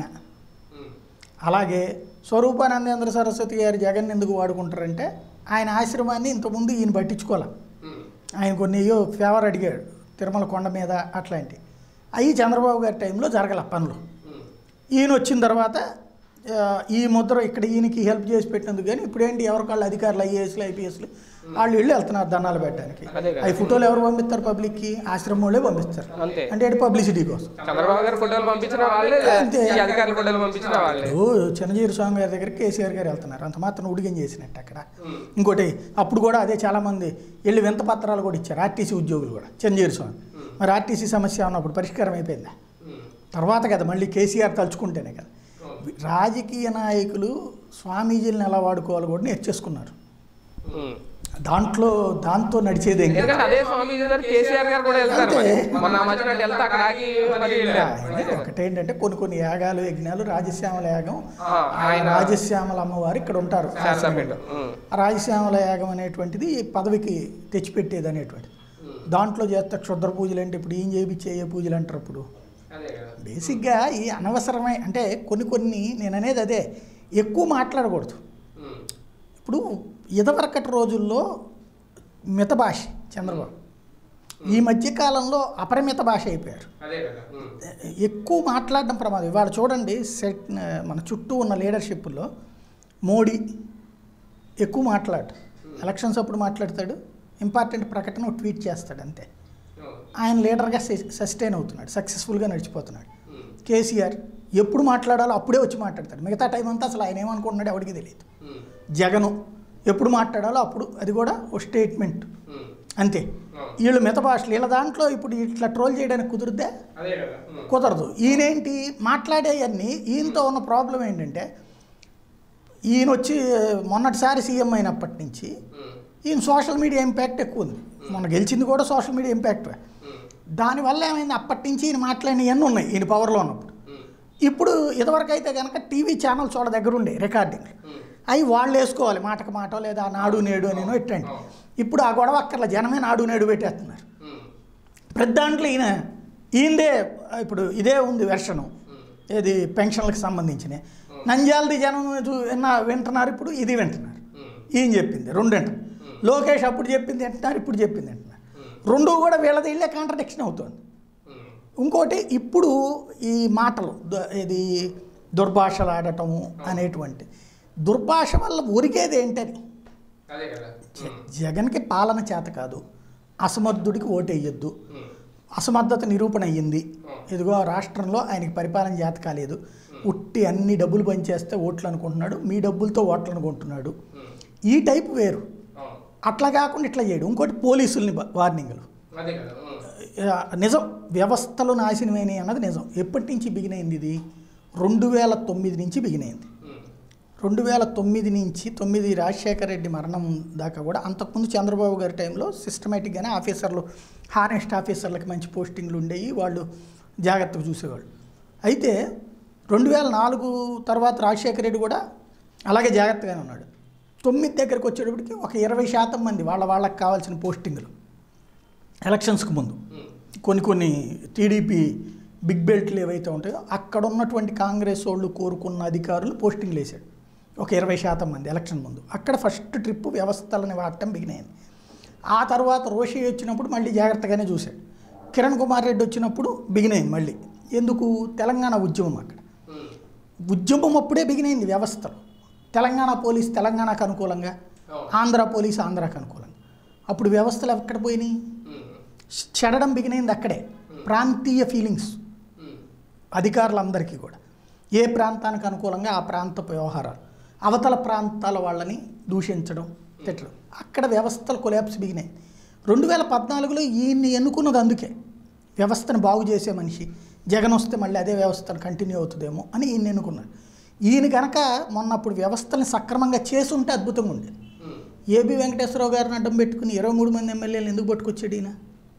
అలాగే స్వరూపానందేంద్ర సరస్వతి గారు జగన్ ఎందుకు వాడుకుంటారంటే ఆయన ఆశ్రమాన్ని ఇంతకుముందు ఈయన పట్టించుకోవాలి ఆయన కొన్ని అయ్యో ఫేవర్ అడిగాడు తిరుమల కొండ మీద అట్లాంటి అవి చంద్రబాబు గారి టైంలో జరగల పనులు ఈయన వచ్చిన తర్వాత ఆ, ఈ ముద్ర ఇక్కడ ఈయనకి హెల్ప్ చేసి పెట్టినందుకు కానీ ఇప్పుడేంటి ఎవరికాళ్ళు అధికారులు ఐఏఎస్లు ఐపీఎస్లు వాళ్ళు వెళ్ళి వెళ్తున్నారు దండాలు పెట్టడానికి అదే కదా. అవి ఫోటోలు ఎవరు పంపిస్తారు పబ్లిక్కి ఆశ్రమం వాళ్ళే పంపిస్తారు అంతే అంటే పబ్లిసిటీ కోసం చంద్రబాబు గారు ఫోటోలు పంపించిన వాళ్ళే అంతే. ఈ అధికారుల ఫోటోలు పంపించిన వాళ్ళే ఓ చిన్నజీవి స్వామి గారి దగ్గరికి కేసీఆర్ గారు వెళ్తున్నారు అంత మాత్రం ఉడిగం చేసినట్టు అక్కడ ఇంకోటి అప్పుడు కూడా అదే చాలామంది వెళ్ళి వింత పత్రాలు కూడా ఇచ్చారు ఆర్టీసీ ఉద్యోగులు కూడా చిన్నజీవి స్వామి మరి ఆర్టీసీ సమస్య ఉన్నప్పుడు పరిష్కారం అయిపోయిందా తర్వాత కదా మళ్ళీ కేసీఆర్ తలుచుకుంటేనే కదా రాజకీయ నాయకులు స్వామీజీలను ఎలా వాడుకోవాలో కూడా నేర్చేసుకున్నారు దాంట్లో దాంతో నడిచేదేం కాదు. ఎందుకంటే అదే స్వామీజీ గారు కేసీఆర్ గారు కూడా వెళ్తారు మరి. మొన్న మధ్యన వెళ్తే అక్కడ ఆగి మరి వెళ్ళారు. ఆయన ఒకటేంటంటే కొన్ని కొన్ని యాగాలు యజ్ఞాలు రాజశ్యామల యాగం ఆ, ఆయన రాజశ్యామల అమ్మవారు ఇక్కడ ఉంటారు శారదాపేట ఉమ్. ఆ రాజశ్యామల యాగం అనేటువంటిది పదవికి తెచ్చిపెట్టేది అనేటువంటిది దాంట్లో చేస్తే క్షుద్ర పూజలు అంటే ఇప్పుడు ఏం చేయించే ఏ పూజలు అంటారు ఇప్పుడు అదే కదా బేసిక్గా ఈ అనవసరమై అంటే కొన్ని కొన్ని నేను అనేది అదే ఎక్కువ మాట్లాడకూడదు ఉమ్. ఇప్పుడు ఇదివరకటి రోజుల్లో మిత భాష చంద్రబాబు ఈ మధ్య కాలంలో అపరిమిత భాష అయిపోయారు అదే కదా ఉమ్. ఎక్కువ మాట్లాడడం ప్రమాదం ఇవాళ చూడండి సెట్ మన చుట్టూ ఉన్న లీడర్షిప్లో మోడీ ఎక్కువ మాట్లాడు ఎలక్షన్స్ అప్పుడు మాట్లాడతాడు ఇంపార్టెంట్ ప్రకటన ఒక ట్వీట్ చేస్తాడు అంతే ఉమ్. ఆయన లీడర్గా సస్టైన్ అవుతున్నాడు సక్సెస్ఫుల్గా నడిచిపోతున్నాడు ఉమ్. కేసీఆర్ ఎప్పుడు మాట్లాడాలో అప్పుడే వచ్చి మాట్లాడతాడు మిగతా టైం అంతా అసలు ఆయన ఏమనుకుంటున్నాడు ఎవరికి తెలియదు ఉమ్. జగను ఎప్పుడు మాట్లాడాలో అప్పుడు అది కూడా ఒక స్టేట్మెంట్ ఉమ్. అంతే వీళ్ళు మిత భాషలు వీళ్ళ దాంట్లో ఇప్పుడు ఇట్లా ట్రోల్ చేయడానికి కుదిరిద్దే అదే కదా ఉమ్. కుదరదు ఈయనేంటి మాట్లాడేవన్నీ ఈయనతో ఉన్న ప్రాబ్లం ఏంటంటే ఈయన వచ్చి మొన్నటిసారి సీఎం అయినప్పటి నుంచి ఉమ్. ఈయన సోషల్ మీడియా ఇంపాక్ట్ ఎక్కువ ఉంది మొన్న గెలిచింది కూడా సోషల్ మీడియా ఇంపాక్ట్ ఉమ్. దానివల్ల ఏమైంది అప్పటి నుంచి ఈయన మాట్లాడినవన్నీ ఉన్నాయి ఈయన పవర్లో ఉన్నప్పుడు ఉమ్. ఇప్పుడు ఇదివరకు అయితే కనుక టీవీ ఛానల్స్ వాళ్ళ దగ్గర ఉండే రికార్డింగ్ ఉమ్. అవి వాళ్ళు వేసుకోవాలి మాటకు మాట లేదా నాడు నేడు అని ఎట్టండి ఇప్పుడు ఆ గొడవ అక్కర్ల జనమే నాడు నేడు పెట్టేస్తున్నారు ఉమ్. ప్రతి దాంట్లో ఈయన ఈయనదే ఇప్పుడు ఇదే ఉంది వెర్షను ఏది పెన్షన్లకు సంబంధించిన నంద్యాలది జనం చూ- విన్నా వింటున్నారు ఇప్పుడు ఇది వింటున్నారు ఉమ్. ఈయన చెప్పింది రెండు వింటున్నారు లోకేష్ అప్పుడు చెప్పింది వింటున్నారు ఇప్పుడు చెప్పింది వింటున్నారు రెండు కూడా వీళ్ళది ఇళ్ళే కాంట్రడిక్షన్ అవుతుంది ఉమ్. ఇంకోటి ఇప్పుడు ఈ మాటలు ద- ఇది దుర్భాషలు ఆడటము అనేటువంటి దుర్భాష వల్ల ఒరిగేది ఏంటని అదే కదా జ- జగన్కి పాలన చేత కాదు అసమర్థుడికి ఓటేయొద్దు ఉమ్. అసమర్థత నిరూపణ అయ్యింది ఇదిగో ఆ రాష్ట్రంలో ఆయనకి పరిపాలన చేత కాలేదు ఉట్టి అన్ని డబ్బులు పనిచేస్తే ఓట్లు అనుకుంటున్నాడు మీ డబ్బులతో ఓట్లు అనుకుంటున్నాడు ఉమ్. ఈ టైప్ వేరు అవును. అట్లా కాకుండా ఇట్లా చేయడు ఇంకోటి పోలీసుల్ని బ- వార్నింగ్లు అదే కదా ఉమ్. ఆ, నిజం వ్యవస్థలు నాశనమైనవి అన్నది నిజం ఎప్పటి నుంచి బిగినైంది ఇది రెండు వేల తొమ్మిది నుంచి బిగినైంది ఉమ్. రెండు వేల తొమ్మిది నుంచి తొమ్మిది రాజశేఖర రెడ్డి మరణం దాకా కూడా అంతకుముందు చంద్రబాబు గారి టైంలో సిస్టమేటిక్గానే ఆఫీసర్లు హానెస్ట్ ఆఫీసర్లకి మంచి పోస్టింగ్లు ఉండేవి వాళ్ళు జాగ్రత్తగా చూసేవాళ్ళు అయితే రెండు వేల నాలుగు తర్వాత రాజశేఖర రెడ్డి కూడా అలాగే జాగ్రత్తగానే ఉన్నాడు తొమ్మిది దగ్గరికి వచ్చేటప్పటికి ఒక ఇరవై శాతం మంది వాళ్ళ వాళ్ళకి కావాల్సిన పోస్టింగులు ఎలక్షన్స్కి ముందు ఉమ్. కొన్ని కొన్ని టీడీపీ బిగ్ బెల్ట్లు ఏవైతే ఉంటాయో అక్కడ ఉన్నటువంటి కాంగ్రెస్ వాళ్ళు కోరుకున్న అధికారులు పోస్టింగ్లు వేశాడు ఒక ఇరవై శాతం మంది ఎలక్షన్ ముందు అక్కడ ఫస్ట్ ట్రిప్ వ్యవస్థలని వాడటం బిగినైంది ఆ తర్వాత రోషి వచ్చినప్పుడు మళ్ళీ జాగ్రత్తగానే చూశాడు కిరణ్ కుమార్ రెడ్డి వచ్చినప్పుడు బిగినైంది మళ్ళీ ఎందుకు తెలంగాణ ఉద్యమం అక్కడ ఉమ్. ఉద్యమం అప్పుడే బిగినైంది వ్యవస్థలు తెలంగాణ పోలీస్ తెలంగాణకు అనుకూలంగా అవును. ఆంధ్ర పోలీస్ ఆంధ్రాకు అనుకూలంగా అప్పుడు వ్యవస్థలు ఎక్కడ పోయినాయి ఉమ్. చెడడం బిగినైంది అక్కడే ప్రాంతీయ ఫీలింగ్స్ ఉమ్. అధికారులందరికీ కూడా ఏ ప్రాంతానికి అనుకూలంగా ఆ ప్రాంత వ్యవహారాలు అవతల ప్రాంతాల వాళ్ళని దూషించడం తిట్టడం అక్కడ వ్యవస్థలు కొలాప్స్ బిగినాయి రెండు వేల పద్నాలుగులో ఈయన్ని ఎన్నుకున్నది అందుకే వ్యవస్థను బాగు చేసే మనిషి జగన్ వస్తే మళ్ళీ అదే వ్యవస్థను కంటిన్యూ అవుతుందేమో అని ఈయన ఎన్నుకున్నాడు ఈయన కనుక మొన్న అప్పుడు వ్యవస్థని సక్రమంగా చేసి ఉంటే అద్భుతంగా ఉండేది ఏబి వెంకటేశ్వరరావు గారిని అడ్డం పెట్టుకుని ఇరవై మూడు మంది ఎమ్మెల్యేలు ఎందుకు పట్టుకొచ్చాడు ఈయన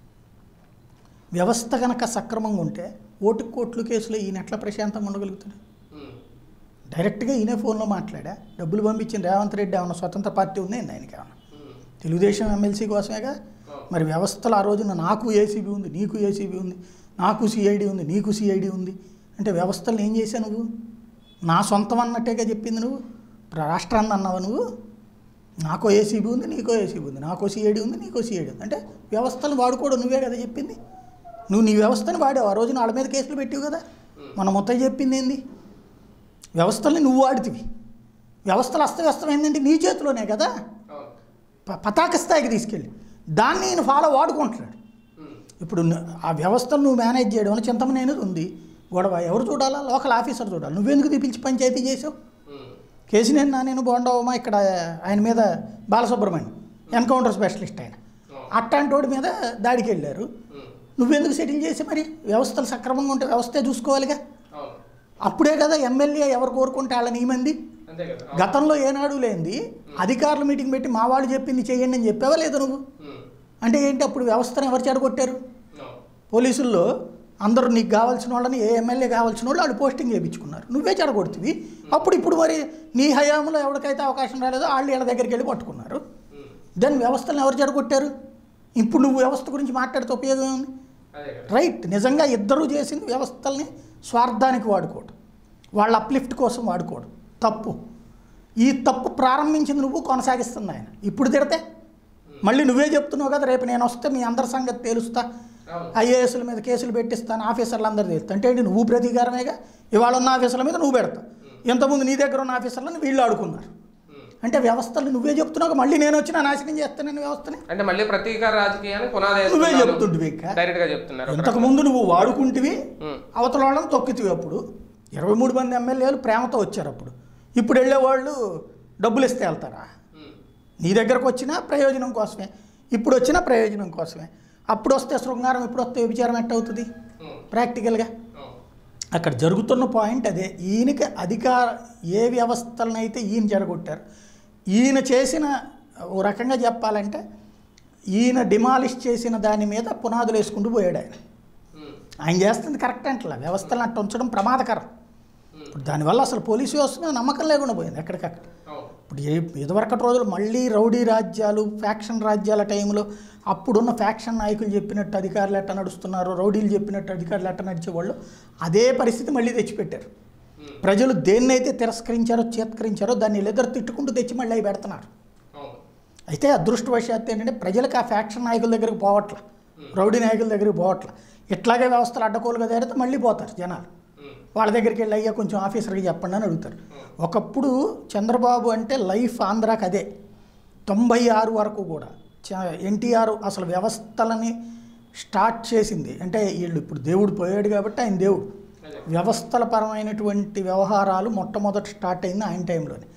వ్యవస్థ కనుక సక్రమంగా ఉంటే ఓటు కోట్లు కేసులో ఈయన ఎట్లా ప్రశాంతంగా ఉండగలుగుతాడు డైరెక్ట్గా ఈయనే ఫోన్లో మాట్లాడా డబ్బులు పంపించిన రేవంత్ రెడ్డి ఏమన్నా స్వతంత్ర పార్టీ ఉంది ఏంది ఆయనకి ఏమన్నా తెలుగుదేశం ఎమ్మెల్సీ కోసమేగా మరి వ్యవస్థలు ఆ రోజున నాకు ఏసీబీ ఉంది నీకు ఏసీబీ ఉంది నాకు సిఐడి ఉంది నీకు సిఐడి ఉంది అంటే వ్యవస్థలను ఏం చేశావు నువ్వు నా సొంతం అన్నట్టేగా చెప్పింది నువ్వు రాష్ట్రాన్ని అన్నావు నువ్వు నాకో ఏసీబీ ఉంది నీకో ఏసీబీ ఉంది నాకో సిఐడి ఉంది నీకో సిఐడి ఉంది అంటే వ్యవస్థను వాడుకోవడం నువ్వే కదా చెప్పింది నువ్వు నీ వ్యవస్థను వాడావు ఆ రోజున వాళ్ళ మీద కేసులు పెట్టావు కదా మన మొత్తం చెప్పింది ఏంది వ్యవస్థల్ని నువ్వు వాడితివి వ్యవస్థలు అస్తవ్యస్తమైందంటే నీ చేతిలోనే కదా ప- పతాక స్థాయికి తీసుకెళ్ళి దాన్ని నేను ఫాలో వాడుకుంటున్నాడు ఇప్పుడు న- ఆ వ్యవస్థను నువ్వు మేనేజ్ చేయడం అని చింతమనే అనేది ఉంది గొడవ ఎవరు చూడాలా లోకల్ ఆఫీసర్ చూడాలి నువ్వెందుకు తీపిలిచి పంచాయతీ చేసావు కేసినేని నా నేను బోండవమా ఇక్కడ ఆయన మీద బాలసుబ్రహ్మణ్యం ఎన్కౌంటర్ స్పెషలిస్ట్ ఆయన అట్లాంటి వాడి మీద దాడికి వెళ్ళారు నువ్వెందుకు సెటిల్ చేసి మరి వ్యవస్థలు సక్రమంగా ఉంటే వ్యవస్థే చూసుకోవాలిగా అప్పుడే కదా ఎమ్మెల్యే ఎవరు కోరుకుంటే వాళ్ళని మంది అంతే కదా గతంలో ఏనాడు లేనిది అధికారుల మీటింగ్ పెట్టి మా వాళ్ళు చెప్పింది చేయండి అని చెప్పావా లేదా నువ్వు అంటే ఏంటి అప్పుడు వ్యవస్థను ఎవరు చెడగొట్టారు పోలీసుల్లో అందరూ నీకు కావాల్సిన వాళ్ళని ఏ ఎమ్మెల్యే కావాల్సిన వాళ్ళు వాళ్ళు పోస్టింగ్ చేయించుకున్నారు నువ్వే చెడగొడుతుంది అప్పుడు ఇప్పుడు మరి నీ హయాంలో ఎవరికైతే అవకాశం రాలేదో వాళ్ళు వీళ్ళ దగ్గరికి వెళ్ళి పట్టుకున్నారు దాని వ్యవస్థలను ఎవరు చెడగొట్టారు ఇప్పుడు నువ్వు వ్యవస్థ గురించి మాట్లాడితే ఉపయోగం ఏముంది అదే కదా రైట్ నిజంగా ఇద్దరూ చేసింది వ్యవస్థల్ని స్వార్థానికి వాడుకోవడం వాళ్ళ అప్లిఫ్ట్ కోసం వాడుకోవడం తప్పు ఈ తప్పు ప్రారంభించింది నువ్వు కొనసాగిస్తుంది ఆయన ఇప్పుడు తిడితే మళ్ళీ నువ్వే చెప్తున్నావు కదా రేపు నేను వస్తే మీ అందరి సంగతి తేలుస్తా అవును. ఐఏఎస్ల మీద కేసులు పెట్టిస్తాను ఆఫీసర్లు అందరు తెలుస్తా అంటే ఏంటి నువ్వు ప్రతీకారమేగా ఇవాళ ఉన్న ఆఫీసర్ల మీద నువ్వు పెడతావు ఇంతకుముందు నీ దగ్గర ఉన్న ఆఫీసర్లను వీళ్ళు ఆడుకున్నారు అంటే వ్యవస్థలు నువ్వే చెప్తున్నావు మళ్ళీ నేను వచ్చినా నాశనం చేస్తానని వ్యవస్థని అంటే మళ్ళీ ప్రతీకార రాజకీయాన్ని పునాది నువ్వే వేస్తున్నారు. చెప్తుంటివి ఇంకా డైరెక్ట్ గా చెప్తున్నారు ఒక ఇంతకు ముందు నువ్వు వాడుకుంటివి ఉం. అవతల వాళ్ళని తొక్కితివి అప్పుడు ఇరవై మూడు మంది ఎమ్మెల్యేలు ప్రేమతో వచ్చారు అప్పుడు ఇప్పుడు వెళ్ళేవాళ్ళు డబ్బులు ఇస్తే వెళ్తారా ఉం. నీ దగ్గరకు వచ్చినా ప్రయోజనం కోసమే ఇప్పుడు వచ్చినా ప్రయోజనం కోసమే అప్పుడు వస్తే శృంగారం ఇప్పుడు వస్తే వ్యభిచారం ఎట్ట అవుతుంది ఉం. ప్రాక్టికల్గా అవును. అక్కడ జరుగుతున్న పాయింట్ అదే ఈయనకి అధికార ఏ వ్యవస్థలను అయితే ఈయన జరగొట్టారు ఈయన చేసిన ఓ రకంగా చెప్పాలంటే ఈయన డిమాలిష్ చేసిన దాని మీద పునాదులు వేసుకుంటూ పోయాడు ఆయన ఉం. ఆయన చేస్తుంది కరెక్ట్ అంటలా వ్యవస్థలను అట్టు ఉంచడం ప్రమాదకరం ఇప్పుడు దానివల్ల అసలు పోలీసు వ్యవస్థ మీద నమ్మకం లేకుండా పోయింది ఎక్కడికక్కడ అవును. ఇప్పుడు ఏ- ఇదివరకటి రోజులు మళ్ళీ రౌడీ రాజ్యాలు ఫ్యాక్షన్ రాజ్యాల టైంలో అప్పుడున్న ఫ్యాక్షన్ నాయకులు చెప్పినట్టు అధికారులు ఎట్ట నడుస్తున్నారు రౌడీలు చెప్పినట్టు అధికారులు ఎట్ట నడిచేవాళ్ళు అదే పరిస్థితి మళ్ళీ తెచ్చిపెట్టారు ఉం. ప్రజలు దేన్నైతే తిరస్కరించారో చేత్కరించారో దాన్ని వీళ్ళిద్దరు తిట్టుకుంటూ తెచ్చి మళ్ళీ అవి పెడుతున్నారు అవును. అయితే అదృష్టవశాత్తు ఏంటంటే ప్రజలకు ఆ ఫ్యాక్షన్ నాయకుల దగ్గరికి పోవట్ల రౌడీ నాయకుల దగ్గరికి పోవట్ల ఇట్లాగే వ్యవస్థలు అడ్డకోలుగా తేరితే మళ్ళీ పోతారు జనాలు ఉం. వాళ్ళ దగ్గరికి వెళ్ళి అయ్యా కొంచెం ఆఫీసర్కి చెప్పండి అని అడుగుతారు ఒకప్పుడు చంద్రబాబు అంటే లైఫ్ ఆంధ్రాకి అదే తొంభై ఆరు వరకు కూడా ఎన్టీఆర్ అసలు వ్యవస్థలని స్టార్ట్ చేసింది అంటే వీళ్ళు ఇప్పుడు దేవుడు పోయాడు కాబట్టి ఆయన దేవుడు అదే. వ్యవస్థల పరమైనటువంటి వ్యవహారాలు మొట్టమొదట స్టార్ట్ అయింది ఆయన టైంలోనే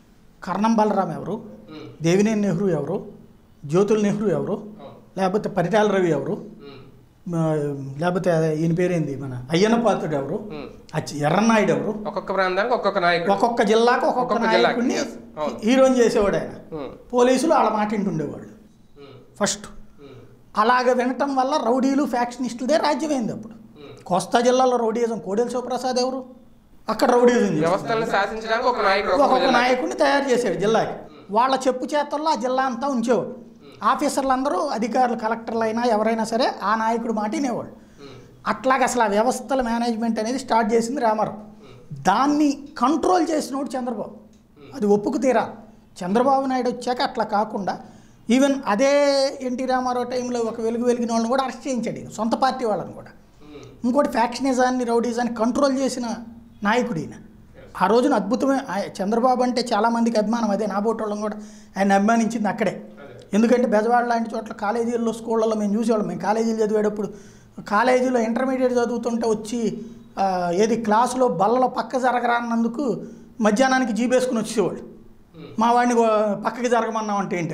కర్ణం బలరాం ఎవరు ఉం. దేవినేని నెహ్రూ ఎవరు జ్యోతుల నెహ్రూ ఎవరు అవును. లేకపోతే పరిటాల రవి ఎవరు ఉం. ఆ, లేకపోతే ఈయన పేరేంది మన అయ్యన్న పాత్రుడు ఎవరు ఉం. అచ్చి ఎర్రన్నాయుడు ఎవరు ఒక్కొక్క ప్రాంతానికి ఒక్కొక్క నాయకుడు ఒక్కొక్క జిల్లాకు ఒక్కొక్క ఒక్కొక్క జిల్లాకి, నాయకుడిని yes. అవును. హీరోని చేసేవాడు ఆయన ఉం. పోలీసులు వాళ్ళ మాట వింటుండేవాళ్ళు ఉం. ఫస్ట్ ఉం. అలాగ వినటం వల్ల రౌడీలు ఫ్యాక్షనిస్టులదే రాజ్యమైంది అప్పుడు ఉం. కోస్తా జిల్లాలో రౌడీయిజం కోడెల శివప్రసాద్ ఎవరు అక్కడ రౌడీయిజం చేశారు. వ్యవస్థలను శాసించడానికి ఒక నాయకుడు ఒక్కొక్క ఒక్కొక్క జిల్లాకి. నాయకుడిని తయారు చేశాడు జిల్లాకి వాళ్ళ చెప్పు చేతల్లో ఆ జిల్లా అంతా ఉంచేవాడు ఆఫీసర్లు అధికారులు కలెక్టర్లు అయినా ఎవరైనా సరే ఆ నాయకుడు మాట వినేవాళ్ళు ఉం. అట్లాగ అసలు ఆ వ్యవస్థల మేనేజ్మెంట్ అనేది స్టార్ట్ చేసింది రామారావు దాన్ని కంట్రోల్ చేసినోడు చంద్రబాబు అది ఒప్పుకు తీరా చంద్రబాబు నాయుడు వచ్చాక అట్లా కాకుండా ఈవెన్ అదే ఎన్టీ రామారావు టైంలో ఒక వెలుగు వెలిగిన వాళ్ళని కూడా అరెస్ట్ చేయించాడు ఈయన, సొంత పార్టీ వాళ్ళని కూడా ఉం. ఇంకోటి ఫ్యాక్షనిజాన్ని రౌడీజాన్ని కంట్రోల్ చేసిన నాయకుడు ఈయన ఆ రోజున అద్భుతమే ఆయ- చంద్రబాబు అంటే చాలామందికి అభిమానం అదే నా బోటోళ్ళం కూడా ఆయన అభిమానించింది అక్కడే అదే. ఎందుకంటే బెజవాడ లాంటి చోట్ల కాలేజీల్లో స్కూళ్ళల్లో మేము చూసేవాళ్ళం మేము కాలేజీలు చదివేటప్పుడు కాలేజీలో ఇంటర్మీడియట్ చదువుతుంటే వచ్చి ఆ, ఏది క్లాసులో బల్లలో పక్క జరగరా అన్నందుకు మధ్యాహ్నానికి జీబేసుకుని వచ్చేవాళ్ళు మా వాడిని ఓ పక్కకి జరగమన్నాం అంటే ఏంటని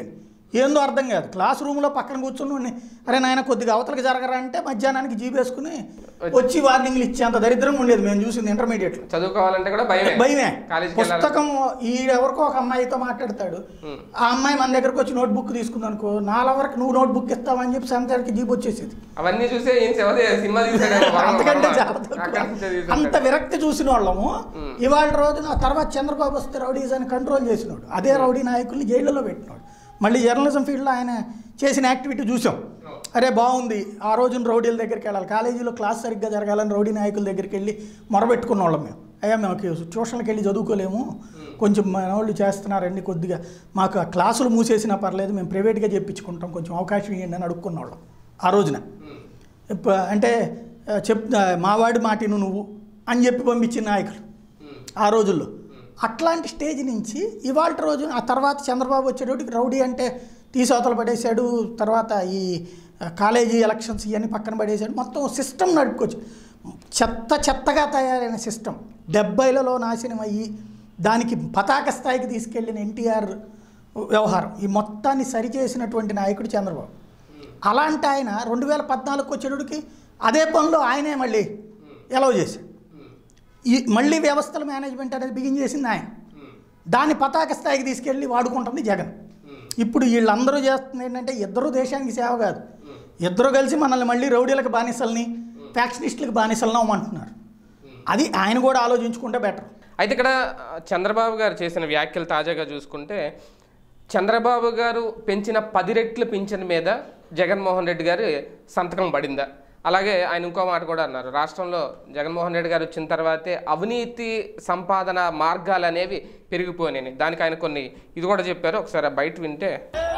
ఏందో అర్థం కాదు క్లాస్ రూమ్లో పక్కన కూర్చుని వాడిని, అరే నాయన కొద్దిగా అవతలకి జరగరా అంటే మధ్యాహ్నానికి జీబేసుకుని వచ్చి వార్నింగ్లు ఇచ్చేంత దరిద్రంగా ఉండేది మేము చూసింది ఇంటర్మీడియట్లో చదువుకోవాలంటే కూడా భయమే భయమే కాలేజీకి వెళ్ళాలి పుస్తకం ఈడెవరికో ఒక అమ్మాయితో మాట్లాడతాడు ఆ అమ్మాయి మన దగ్గరకు వచ్చి నోట్ బుక్ తీసుకుంది అనుకో నాలుగు వరకు నువ్వు నోట్ బుక్ ఇస్తావని చెప్పి సంతానికి జీబు వచ్చేసేది అవన్నీ చూసే ఏం సేవ సినిమా తీసాడేమో వర్మ, అంతకంటే వర్మ. చాలా అక్కడి నుంచే తక్కువ. తీసుంటాడు. అంత విరక్తి చూసిన వాళ్ళము ఇవాళ రోజున ఆ తర్వాత చంద్రబాబు వస్తే రౌడీస్ అని కంట్రోల్ చేసినాడు అదే రౌడీ నాయకుల్ని జైళ్ళలో పెట్టినాడు మళ్ళీ జర్నలిజం ఫీల్డ్లో ఆయన చేసిన యాక్టివిటీ చూసాం అరే బాగుంది ఆ రోజున రౌడీల దగ్గరికి వెళ్ళాలి కాలేజీలో క్లాస్ సరిగ్గా జరగాలని రౌడీ నాయకుల దగ్గరికి వెళ్ళి మొరబెట్టుకున్న వాళ్ళం మేము అయ్యా మేము ట్యూషన్కి వెళ్ళి చదువుకోలేము కొంచెం మన వాళ్ళు చేస్తున్నారండి కొద్దిగా మాకు ఆ క్లాసులు మూసేసినా పర్లేదు మేము ప్రైవేట్గా చెప్పించుకుంటాం కొంచెం అవకాశం ఇవ్వండి అని అడుక్కున్న వాళ్ళం ఆ రోజున ఇప్ప- అంటే ఆ, చెప్ ఆ, మావాడి మాటిను నువ్వు అని చెప్పి పంపించిన నాయకులు ఆ రోజుల్లో అట్లాంటి స్టేజ్ నుంచి ఇవాళ రోజు ఆ తర్వాత చంద్రబాబు వచ్చేటప్పటికి రౌడీ అంటే తీసవతలు పడేశాడు తర్వాత ఈ ఆ, కాలేజీ ఎలక్షన్స్ ఇవన్నీ పక్కన పడేశాడు మొత్తం సిస్టమ్ నడుపుకోవచ్చు చెత్త చెత్తగా తయారైన సిస్టమ్ డెబ్బైలలో నాశనం అయ్యి దానికి పతాక స్థాయికి తీసుకెళ్ళిన ఎన్టీఆర్ వ్యవహారం ఈ మొత్తాన్ని సరిచేసినటువంటి నాయకుడు చంద్రబాబు అలాంటి ఆయన రెండు వేల పద్నాలుగుకి వచ్చేటప్పటికి అదే పనిలో ఆయనే మళ్ళీ ఎలవ్ చేశాడు ఈ మళ్ళీ వ్యవస్థల మేనేజ్మెంట్ అనేది బిగిన్ చేసింది ఆయన దాన్ని పతాక స్థాయికి తీసుకెళ్ళి వాడుకుంటుంది జగన్ ఇప్పుడు వీళ్ళందరూ చేస్తుంది ఏంటంటే ఇద్దరు దేశానికి సేవ కాదు ఇద్దరు కలిసి మనల్ని మళ్ళీ రౌడీలకు బానిసల్ని ఫ్యాక్షనిస్టులకు బానిసలను అమ్మంటున్నారు అది ఆయన కూడా ఆలోచించుకుంటే బెటర్ అయితే ఇక్కడ ఆ, చంద్రబాబు గారు చేసిన వ్యాఖ్యలు తాజాగా చూసుకుంటే చంద్రబాబు గారు పెంచిన పది రెట్ల పింఛన్ మీద జగన్మోహన్ రెడ్డి గారి సంతకం పడిందా అలాగే ఆయన ఇంకో మాట కూడా అన్నారు రాష్ట్రంలో జగన్మోహన్ రెడ్డి గారు వచ్చిన తర్వాతే అవినీతి సంపాదన మార్గాలు అనేవి పెరిగిపోయినాయి దానికి ఆయన కొన్ని ఇది కూడా చెప్పారు ఒకసారి ఆ బయట వింటే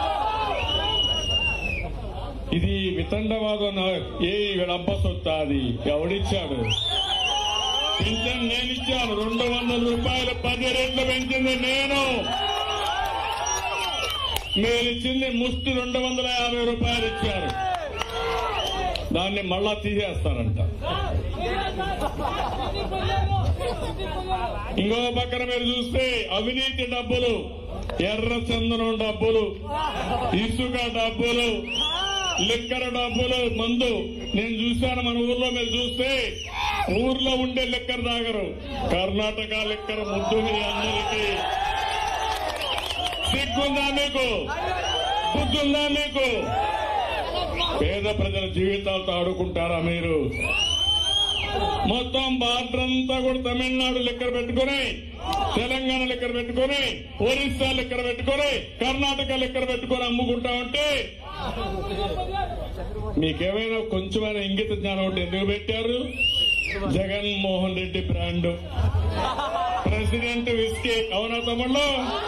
ఇది వితండవాదం ఏ వీళ్ళంప సొత్తా అది ఎవడిచ్చాడు పింఛన్ నేను ఇచ్చాను రెండు వందల రూపాయలు పది రెట్లు పెంచింది నేను మీరు ఇచ్చింది ముష్టి రెండు వందల యాభై రూపాయలు ఇచ్చారు దాన్ని మళ్ళా తీసేస్తారంట ఇంకో పక్కన మీరు చూస్తే అవినీతి డబ్బులు ఎర్ర చందనం డబ్బులు ఇసుక డబ్బులు లిక్కర డబ్బులు మందు నేను చూశాను మన ఊర్లో మీరు చూస్తే ఊర్లో ఉండే లిక్కర్ తాగరు కర్ణాటక లిక్కర్ ముద్దు మీ అందరికీ సిగ్గుందా మీకు బుద్ధుందా మీకు పేద ప్రజల జీవితాలతో ఆడుకుంటారా మీరు మొత్తం బార్డర్ అంతా కూడా తమిళనాడు లెక్కర పెట్టుకుని తెలంగాణ లెక్కర పెట్టుకుని ఒరిస్సా లెక్కర పెట్టుకుని కర్ణాటక లెక్కర పెట్టుకుని అమ్ముకుంటా ఉంటే మీకేమైనా కొంచెమైనా ఇంగిత జ్ఞానం ఉంటే ఎందుకు పెట్టారు Jaganmohan Reddy brand president whisky అవునా తమ్ముళ్ళు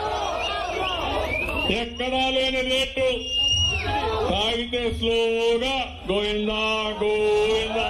ఎక్కడా లేని రేటు తాగితే స్లోగా గోవిందా గోవిందా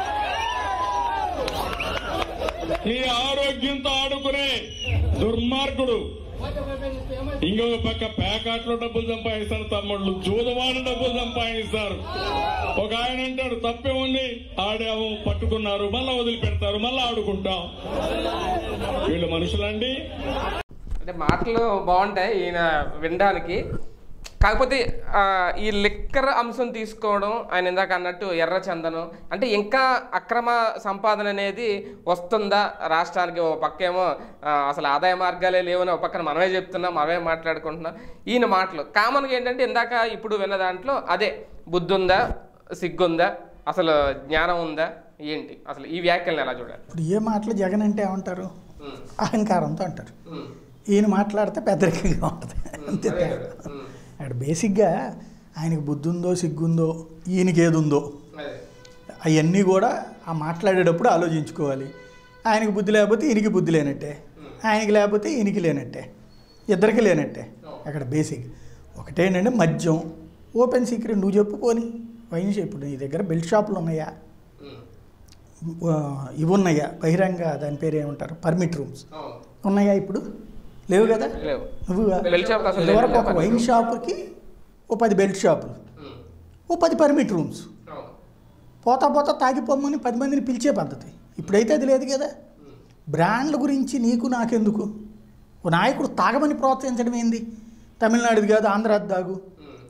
మీ ఆరోగ్యంతో ఆడుకునే దుర్మార్గుడు ఇంకొక పక్క ప్యాకాట్లో డబ్బులు సంపాదిస్తారు తమ్ముళ్ళు జూదవాడు డబ్బులు సంపాదిస్తారు ఒక ఆయన అంటాడు తప్పే ఉంది ఆడాము పట్టుకున్నారు మళ్ళా వదిలిపెడతారు మళ్ళా ఆడుకుంటాం వీళ్ళు మనుషులండి అంటే మాటలు బాగుంటాయి ఈయన వినడానికి కాకపోతే ఆ, ఈ లిక్కర్ అంశం తీసుకోవడం ఆయన ఇందాక అన్నట్టు ఎర్ర చందనం అంటే ఇంకా అక్రమ సంపాదన అనేది వస్తుందా రాష్ట్రానికి ఓ పక్కేమో ఆ, అసలు ఆదాయ మార్గాలే లేవని ఒక పక్కన మనమే చెప్తున్నాం మనమే మాట్లాడుకుంటున్నాం ఈయన మాటలు కామన్గా ఏంటంటే ఇందాక ఇప్పుడు విన్న దాంట్లో అదే బుద్ధి ఉందా సిగ్గుందా అసలు జ్ఞానం ఉందా ఏంటి అసలు ఈ వ్యాఖ్యలను ఎలా చూడాలి ఇప్పుడు ఏ మాటలు జగన్ అంటే ఏమంటారు ఉమ్, అహంకారంతో అంటారు ఉమ్, ఈయన మాట్లాడితే పెద్దరికంగా ఉంటుంది అంతే అదే కదా, ఉమ్, అక్కడ బేసిక్గా ఆయనకు బుద్ధి ఉందో సిగ్గుందో ఈయనకి ఏది ఉందో అదే అవన్నీ కూడా ఆ మాట్లాడేటప్పుడు ఆలోచించుకోవాలి ఆయనకి బుద్ధి లేకపోతే ఈయనకి బుద్ధి లేనట్టే ఆయనకి లేకపోతే ఈయనకి లేనట్టే ఇద్దరికి లేనట్టే అక్కడ బేసిక్ ఒకటేంటంటే మద్యం ఓపెన్ సీక్రెట్ నువ్వు చెప్పు పోని వైన్ షాప్ ఇప్పుడు నీ దగ్గర బెల్ట్ షాపులు ఉన్నాయా ఉమ్, ఆ, ఇవి ఉన్నాయా బహిరంగ దాని పేరు ఏమంటారు పర్మిట్ రూమ్స్ అవును ఉన్నాయా ఇప్పుడు లేవు కదా లేవు నువ్వు బెల్ట్ షాప్ అసలు ఇదివరకు లేవు. ఒక వైన్ షాపుకి ఓ పది బెల్ట్ షాపులు ఉమ్, ఓ పది పర్మిట్ రూమ్స్ అవును పోతా పోతా తాగిపోమ్మని పది మందిని పిలిచే పద్ధతి ఇప్పుడైతే అది లేదు కదా బ్రాండ్ల గురించి నీకు నాకెందుకు ఓ నాయకుడు తాగమని ప్రోత్సహించడం ఏంది తమిళనాడుది కాదు ఆంధ్రాది తాగు ఉమ్,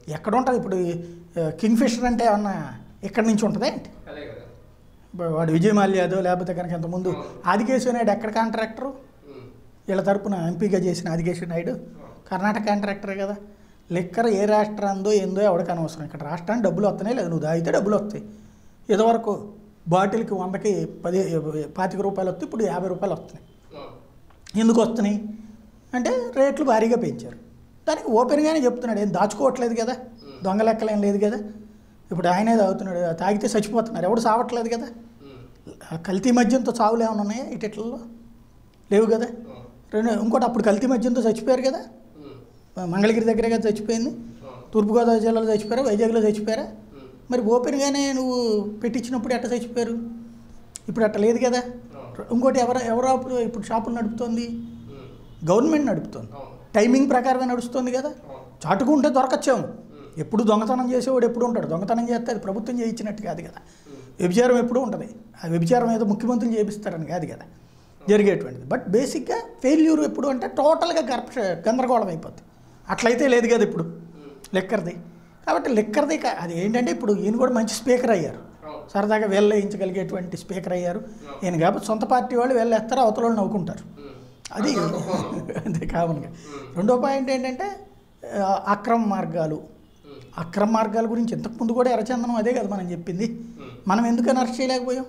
ఎక్కడ ఉంటుంది ఇప్పుడు కింగ్ ఫిషర్ అంటే ఏమన్నా ఎక్కడి నుంచి ఉంటుందా ఏంటి అదే కదా ఇప్పుడు వాడు విజయ్ మాల్యాదో లేకపోతే కనుక ఇంతకుముందు ఆదికేశ్వర నాయుడు ఎక్కడ కాంట్రాక్టరు ఉమ్. వీళ్ళ తరపున ఎంపీగా చేసిన ఆదికేశ్వర నాయుడు కర్ణాటక కాంట్రాక్టరే కదా లిక్కర్ ఏ రాష్ట్రందో ఏందో ఎవరికి అనవసరం ఇక్కడ రాష్ట్రానికి డబ్బులు వస్తున్నాయి లేదు నువ్వు తాగితే డబ్బులు వస్తాయి ఇదివరకు బాటిల్కి వందకి పది పాతిక రూపాయలు వస్తాయి ఇప్పుడు యాభై రూపాయలు వస్తున్నాయి ఉమ్. ఎందుకు వస్తున్నాయి అంటే రేట్లు భారీగా పెంచారు దానికి ఓపెన్గానే చెప్తున్నాడు ఏం దాచుకోవట్లేదు కదా దొంగ లెక్కలేం లేదు కదా ఇప్పుడు ఆయనే తాగుతున్నాడు తాగితే చచ్చిపోతున్నారు ఎవడు సావట్లేదు కదా ఉమ్. ఆ కల్తీ మద్యంతో చావులు ఏమైనా ఉన్నాయా ఇటట్లలో లేవు కదా ఉమ్. రెండు ఇంకోటి అప్పుడు కల్తీ మద్యంతో చచ్చిపోయారు కదా ఉమ్. మంగళగిరి దగ్గరే కదా చచ్చిపోయింది ఉమ్. తూర్పుగోదావరి జిల్లాలో చచ్చిపోయారా వైజాగ్లో చచ్చిపోయారా ఉమ్. మరి ఓపెన్గానే నువ్వు పెట్టించినప్పుడు ఎట్ట చచ్చిపోయారు ఇప్పుడు అట్ట లేదు కదా ఇంకోటి ఎవరు ఎవరు అప్పుడు ఇప్పుడు షాపులు నడుపుతోంది ఉమ్. గవర్నమెంట్ నడుపుతోంది అవును. టైమింగ్ ప్రకారమే నడుస్తుంది కదా అవును. చాటుకుంటే దొరకచ్చాము ఎప్పుడు దొంగతనం చేసేవాడు ఎప్పుడు ఉంటాడు దొంగతనం చేస్తే అది ప్రభుత్వం చేయించినట్టు కాదు కదా వ్యభిచారం ఎప్పుడూ ఉంటుంది ఆ వ్యభిచారం ఏదో ముఖ్యమంత్రులు చేపిస్తారని కాదు కదా జరిగేటువంటిది బట్ బేసిక్గా ఫెయిల్యూర్ ఎప్పుడు అంటే టోటల్గా గర్భ గందరగోళం అయిపోద్ది అట్లయితే లేదు కదా ఇప్పుడు లెక్కర్ది కాబట్టి లెక్కర్ది కా- అది ఏంటంటే ఇప్పుడు ఈయన కూడా మంచి స్పీకర్ అయ్యారు అవును. సరదాగా వేయించగలిగేటువంటి స్పీకర్ అయ్యారు ఈయన కాబట్టి సొంత పార్టీ వాళ్ళు వెళ్ళేస్తారు అవతల వాళ్ళు నవ్వుకుంటారు ఉమ్. అది అంతే కామన్గా రెండో పాయింట్ ఏంటంటే ఆ, అక్రమ మార్గాలు ఉమ్. అక్రమ మార్గాల గురించి ఇంతకుముందు కూడా ఎర్రచందనం అదే కదా మనం చెప్పింది మనం ఎందుకని అరెస్ట్ చేయలేకపోయాం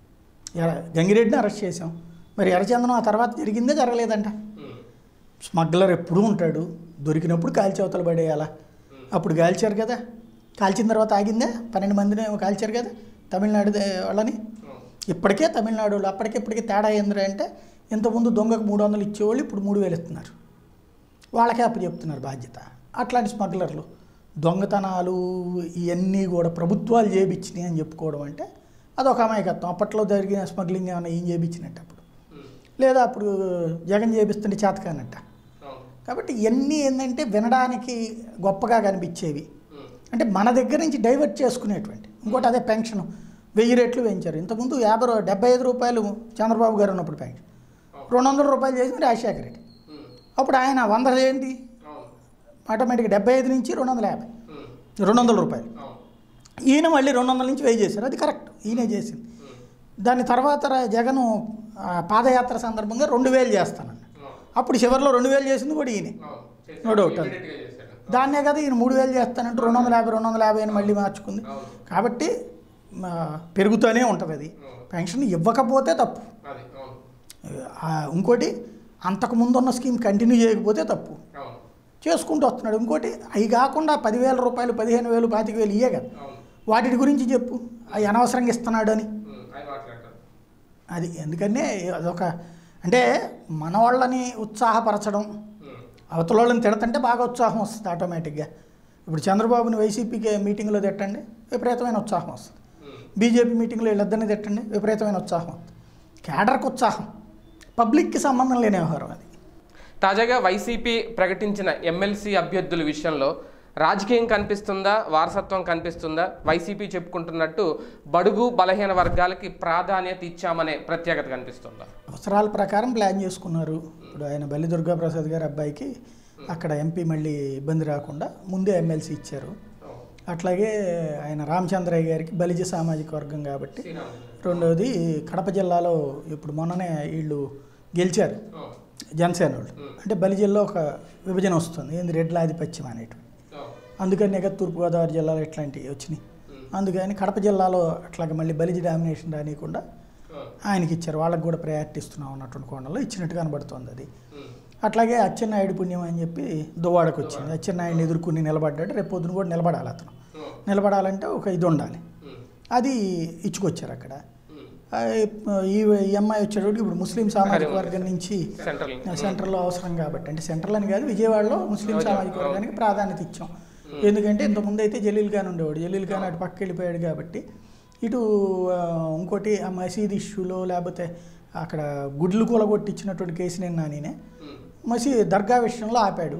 ఎర్ర- గంగిరెడ్డిని అరెస్ట్ చేసాం మరి ఎర్రచందనం ఆ తర్వాత జరిగిందే జరగలేదంట ఉమ్. స్మగ్లర్ ఎప్పుడూ ఉంటాడు దొరికినప్పుడు కాల్చి అవతల పడేయాలా అప్పుడు కాల్చారు కదా కాల్చిన తర్వాత ఆగిందా పన్నెండు మందిని ఏమో కాల్చారు కదా తమిళనాడు దే- వాళ్ళని అవును. ఇప్పటికే తమిళనాడు వాళ్ళు అప్పటికిప్పటికి తేడా ఏంద్రా అంటే ఇంతకుముందు దొంగకు మూడు వందలు ఇచ్చేవాళ్ళు ఇప్పుడు మూడు వేలు ఇస్తున్నారు వాళ్ళకే అప్పు చెప్తున్నారు బాధ్యత అట్లాంటి స్మగ్లర్లు దొంగతనాలు ఇవన్నీ కూడా ప్రభుత్వాలు చేపించినాయి అని చెప్పుకోవడం అంటే అదొక అమాయకత్వం అప్పట్లో జరిగిన స్మగ్లింగ్ ఏమైనా ఏం చేపించినట్టు అప్పుడు ఉమ్. లేదా అప్పుడు జగన్ చేపిస్తుంటే చేతకానట్ట అవును. కాబట్టి ఇవన్నీ ఏంటంటే వినడానికి గొప్పగా కనిపించేవి ఉమ్. అంటే మన దగ్గర నుంచి డైవర్ట్ చేసుకునేటువంటి ఇంకోటి అదే పెన్షన్ వెయ్యి రెట్లు పెంచారు ఇంతకుముందు యాభై రూ- డెబ్బై ఐదు రూపాయలు చంద్రబాబు గారు ఉన్నప్పుడు పెన్షన్ రెండు వందల రూపాయలు చేసింది రాజశేఖర రెడ్డి ఉమ్. అప్పుడు ఆయన వంద ఏంటి అవును. ఆటోమేటిక్గా డెబ్బై ఐదు నుంచి రెండు వందల యాభై ఉమ్. రెండు వందల రూపాయలు అవును. ఈయన మళ్ళీ రెండు వందల నుంచి వెయ్యి చేశారు అది కరెక్ట్ ఈయనే చేసింది ఉమ్. దాని తర్వాత రా- జగను ఆ, పాదయాత్ర సందర్భంగా రెండు వేలు చేస్తానన్న అవును. అప్పుడు చివరిలో రెండు వేలు చేసింది కూడా ఈయనే అవును. చేశాడు. No doubt. Immediate గా చేశాడు. దాన్నే కదా ఈయన మూడు వేలు చేస్తానంటే రెండు వందల యాభై రెండు వందల యాభై అని మళ్ళీ మార్చుకుంది అవును. కాబట్టి ఆ, పెరుగుతూనే ఉంటుంది అది అవును. పెన్షన్ ఇవ్వకపోతే తప్పు అది అవును. ఆ, ఇంకోటి అంతకుముందు ఉన్న స్కీమ్ కంటిన్యూ చేయకపోతే తప్పు అవును. చేసుకుంటూ వస్తున్నాడు ఇంకోటి అవి కాకుండా పదివేల రూపాయలు పదిహేను వేలు పాతిక వేలు ఇయ్యే కదా అవును. వాటి గురించి చెప్పు అవి అనవసరంగా ఇస్తున్నాడు అని ఉమ్. ఆయన మాట్లాడతారు అది ఎందుకంటే అదొక అంటే మన వాళ్ళని ఉత్సాహపరచడం ఉమ్. అవతల వాళ్ళని తిడతంటే బాగా ఉత్సాహం వస్తుంది ఆటోమేటిక్గా ఇప్పుడు చంద్రబాబుని వైసీపీకి మీటింగ్లో తిట్టండి విపరీతమైన ఉత్సాహం వస్తుంది ఉమ్. బీజేపీ మీటింగ్లో వీళ్ళిద్దరిని తిట్టండి విపరీతమైన ఉత్సాహం వస్తుంది కేడర్కి ఉత్సాహం పబ్లిక్కి సంబంధం లేని వ్యవహారం అది తాజాగా వైసీపీ ప్రకటించిన ఎమ్మెల్సీ అభ్యర్థుల విషయంలో రాజకీయం కనిపిస్తుందా వారసత్వం కనిపిస్తుందా వైసీపీ చెప్పుకుంటున్నట్టు బడుగు బలహీన వర్గాలకి ప్రాధాన్యత ఇచ్చామనే ప్రత్యేకత కనిపిస్తుందా అవసరాల ప్రకారం ప్లాన్ చేసుకున్నారు ఇప్పుడు ఆయన బల్లి దుర్గాప్రసాద్ గారి అబ్బాయికి అక్కడ ఎంపీ మళ్ళీ ఇబ్బంది రాకుండా ముందే ఎమ్మెల్సీ ఇచ్చారు అట్లాగే ఆయన రామచంద్రయ్య గారికి బలిజ సామాజిక వర్గం కాబట్టి రెండవది కడప జిల్లాలో ఇప్పుడు మొన్ననే వీళ్ళు గెలిచారు జనసేన వాళ్ళు అంటే బలిజిల్లో ఒక విభజన వస్తుంది ఏంది రెడ్ల ఆధిపత్యం అనేటువంటి అందుకని కదా తూర్పుగోదావరి జిల్లాలో ఇట్లాంటివి వచ్చినాయి అందుకని కడప జిల్లాలో అట్లాగే మళ్ళీ బలిజి డామినేషన్ రానియకుండా ఆయనకి ఇచ్చారు వాళ్ళకి కూడా ప్రయారిటీ ఇస్తున్నాం అన్నటువంటి కోణంలో ఇచ్చినట్టు కనబడుతోంది అది అట్లాగే అచ్చెన్నాయుడు పుణ్యం అని చెప్పి దువ్వాడకు వచ్చింది అచ్చెన్నాయుడిని ఎదుర్కొని నిలబడ్డాడు రేపు పొద్దున కూడా నిలబడాలి అతను నిలబడాలంటే ఒక ఇది ఉండాలి అది ఇచ్చుకొచ్చారు అక్కడ ఆ, ఈ ఈ అమ్మాయి వచ్చేటప్పుడు ఇప్పుడు ముస్లిం సామాజిక వర్గం నుంచి సెంట్రల్ సెంటర్లో అవసరం కాబట్టి అంటే సెంట్రల్ అని కాదు విజయవాడలో ముస్లిం సామాజిక వర్గానికి ప్రాధాన్యత ఇచ్చాం ఎందుకంటే ఇంతకుముందు అయితే జలీల్ ఖాన్ ఉండేవాడు జలీల్ ఖాన్ అటు పక్క వెళ్ళిపోయాడు కాబట్టి ఇటు ఆ, ఇంకోటి ఆ మసీద్ ఇష్యూలో లేకపోతే అక్కడ గుడ్లు కూలగొట్టించినటువంటి కేసుని నానినే మసీద్ దర్గా విషయంలో ఆపాడు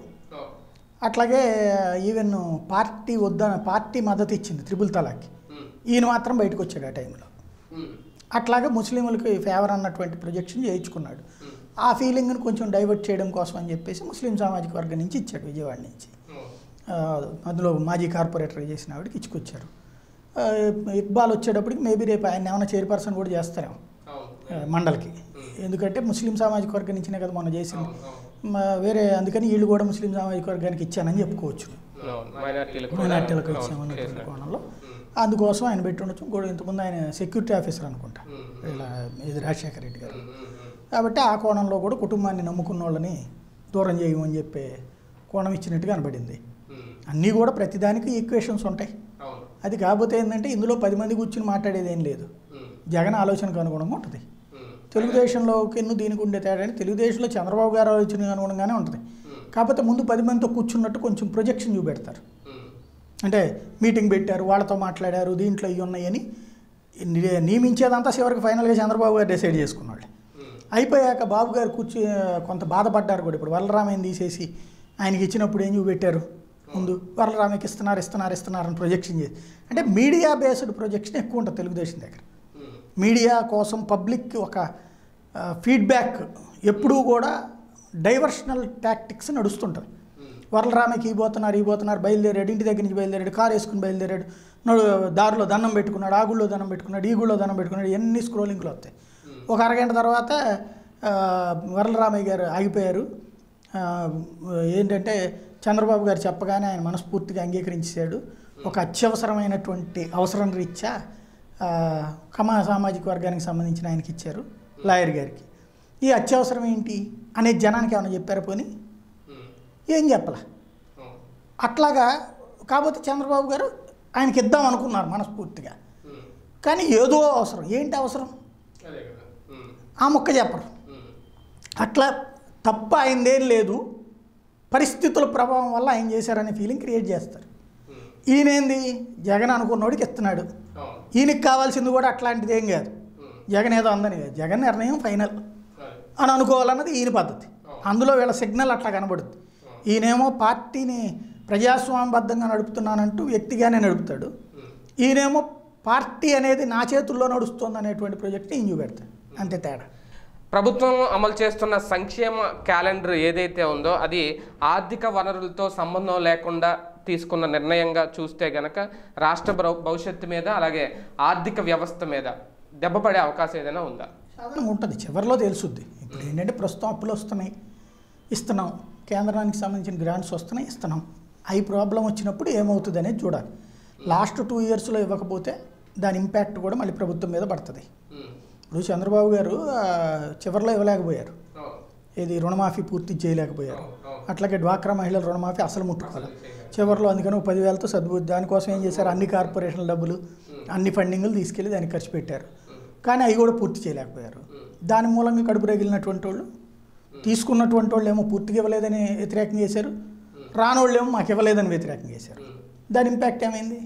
అట్లాగే ఈవెన్ పార్టీ వద్ద పార్టీ మద్దతు ఇచ్చింది త్రిపుల్ తలాక్కి ఈయన మాత్రం బయటకు వచ్చాడు ఆ టైంలో అట్లాగే ముస్లింలకి ఫేవర్ అన్నటువంటి ప్రొజెక్షన్ చేయించుకున్నాడు ఆ ఫీలింగ్ని కొంచెం డైవర్ట్ చేయడం కోసం అని చెప్పేసి ముస్లిం సామాజిక వర్గం నుంచి ఇచ్చాడు విజయవాడ నుంచి ఆ, అందులో మాజీ కార్పొరేటర్ చేసిన ఆవిడకి ఇచ్చుకొచ్చారు ఆ, ఇక్బాల్ వచ్చేటప్పటికి మేబీ రేపు ఆయన ఏమైనా చైర్పర్సన్ కూడా చేస్తారేమో ఆ, మండలికి ఎందుకంటే ముస్లిం సామాజిక వర్గం నుంచినే కదా మనం చేసింది మ- వేరే అందుకని వీళ్ళు కూడా ముస్లిం సామాజిక వర్గానికి ఇచ్చానని చెప్పుకోవచ్చు మైనార్టీలకు మైనార్టీలకు ఇచ్చామన్నటువంటి కోణంలో అందుకోసం ఆయన పెట్టి ఉండొచ్చు ఇంకోటి ఇంతకుముందు ఆయన సెక్యూరిటీ ఆఫీసర్ అనుకుంటా ఇలా ఇది రాజశేఖర రెడ్డి గారు కాబట్టి ఆ కోణంలో కూడా కుటుంబాన్ని నమ్ముకున్న వాళ్ళని దూరం చేయమని చెప్పే కోణం ఇచ్చినట్టుగా కనబడింది అన్నీ కూడా ప్రతిదానికి ఈక్వేషన్స్ ఉంటాయి అవును అది కాకపోతే ఏంటంటే ఇందులో పది మంది కూర్చుని మాట్లాడేది ఏం లేదు జగన్ ఆలోచనకు అనుగుణంగా ఉంటుంది తెలుగుదేశంలో కిన్ను దీనికి ఉండే తేడా అంటే తెలుగుదేశంలో చంద్రబాబు గారు ఆలోచన అనుగుణంగానే ఉంటుంది కాకపోతే ముందు పది మందితో కూర్చున్నట్టు కొంచెం ప్రొజెక్షన్ చూపెడతారు అంటే మీటింగ్ పెట్టారు వాళ్ళతో మాట్లాడారు దీంట్లో ఇవి ఉన్నాయని ని- నియమించేదంతా చివరికి ఫైనల్గా చంద్రబాబు గారు డిసైడ్ చేసుకున్నాడు అయిపోయాక బాబు గారు కూర్చో కొంత బాధపడ్డారు కూడా ఇప్పుడు వరలరామయ్యని తీసేసి ఆయనకి ఇచ్చినప్పుడు ఏం చూపెట్టారు ముందు వరలరామయ్యకి ఇస్తున్నారు ఇస్తున్నారు ఇస్తున్నారు అని ప్రొజెక్షన్ చేసి అంటే మీడియా బేస్డ్ ప్రొజెక్షన్ ఎక్కువ ఉంటుంది తెలుగుదేశం దగ్గర మీడియా కోసం పబ్లిక్ ఒక ఫీడ్బ్యాక్ ఎప్పుడూ కూడా డైవర్షనల్ టాక్టిక్స్ నడుస్తుంటుంది వరలరామకి ఈ పోతున్నారు ఈ పోతున్నారు బయలుదేరాడు ఇంటి దగ్గర నుంచి బయలుదేరాడు కారు వేసుకుని బయలుదేరాడు నడు దారిలో దండం పెట్టుకున్నాడు ఆ గుళ్ళో దండం పెట్టుకున్నాడు ఈ గుళ్ళో దండం పెట్టుకున్నాడు ఎన్ని స్క్రోలింగ్లు వస్తాయి ఒక అరగంట తర్వాత ఆ, వరలరామయ్య గారు ఆగిపోయారు ఆ, ఏంటంటే చంద్రబాబు గారు చెప్పగానే ఆయన మనస్ఫూర్తిగా అంగీకరించాడు ఒక అత్యవసరమైనటువంటి అవసరం రీత్యా ఆ, కమా సామాజిక వర్గానికి సంబంధించిన ఆయనకి ఇచ్చారు లాయర్ గారికి ఈ అత్యవసరం ఏంటి అనేది జనానికి ఏమైనా చెప్పారా పోనీ ఏం చెప్పలా అట్లాగా కాకపోతే చంద్రబాబు గారు ఆయనకి ఇద్దాం అనుకున్నారు మనస్ఫూర్తిగా కానీ ఏదో అవసరం ఏంటి అవసరం అదే కదా ఆ మొక్క చెప్పరు అట్లా తప్ప ఆయనదేం లేదు పరిస్థితుల ప్రభావం వల్ల ఆయన చేశారనే ఫీలింగ్ క్రియేట్ చేస్తారు ఈయనేంది జగన్ అనుకున్నోడికి ఇస్తున్నాడు అవును ఈయనకి కావాల్సింది కూడా అట్లాంటిది ఏం కాదు జగన్ ఏదో అందని కాదు జగన్ నిర్ణయం ఫైనల్ అని అనుకోవాలన్నది ఈయన పద్ధతి అందులో వీళ్ళ సిగ్నల్ అట్లా కనబడుద్ది ఈయనేమో పార్టీని ప్రజాస్వామ్యబద్ధంగా నడుపుతున్నానంటూ వ్యక్తిగానే నడుపుతాడు ఈయనేమో పార్టీ అనేది నా చేతుల్లో నడుస్తుంది అనేటువంటి ప్రాజెక్ట్ని ఈయన చూపెడతాడు అంతే తేడా ప్రభుత్వం అమలు చేస్తున్న సంక్షేమ క్యాలెండర్ ఏదైతే ఉందో అది ఆర్థిక వనరులతో సంబంధం లేకుండా తీసుకున్న నిర్ణయంగా చూస్తే గనక రాష్ట్ర భవ- భవిష్యత్తు మీద అలాగే ఆర్థిక వ్యవస్థ మీద దెబ్బపడే అవకాశం ఏదైనా ఉందా సాధారణంగా ఉంటుంది చివరిలో తెలుసుద్ది ఇప్పుడు ఏంటంటే ప్రస్తుతం అప్పులు వస్తున్నాయి ఇస్తున్నాం కేంద్రానికి సంబంధించిన గ్రాంట్స్ వస్తున్నాయి ఇస్తున్నాం అవి ప్రాబ్లం వచ్చినప్పుడు ఏమవుతుంది అనేది చూడాలి లాస్ట్ టూ ఇయర్స్లో ఇవ్వకపోతే దాని ఇంపాక్ట్ కూడా మళ్ళీ ప్రభుత్వం మీద పడుతుంది ఇప్పుడు చంద్రబాబు గారు ఆ, చివరిలో ఇవ్వలేకపోయారు ఇది రుణమాఫీ పూర్తి చేయలేకపోయారు అట్లాగే డ్వాక్రా మహిళల రుణమాఫీ అసలు ముట్టుకోవాలి చివరిలో అందుకని ఒక పదివేలతో సర్దు దానికోసం ఏం చేశారు అన్ని కార్పొరేషన్ల డబ్బులు అన్ని ఫండింగ్లు తీసుకెళ్ళి దానికి ఖర్చు పెట్టారు కానీ అవి కూడా పూర్తి చేయలేకపోయారు దాని మూలంగా కడుపు రగిలినటువంటి వాళ్ళు తీసుకున్నటువంటి వాళ్ళు ఏమో పూర్తిగా ఇవ్వలేదని వ్యతిరేకం చేశారు రానోళ్ళు ఏమో మాకు ఇవ్వలేదని వ్యతిరేకం చేశారు దాని ఇంపాక్ట్ ఏమైంది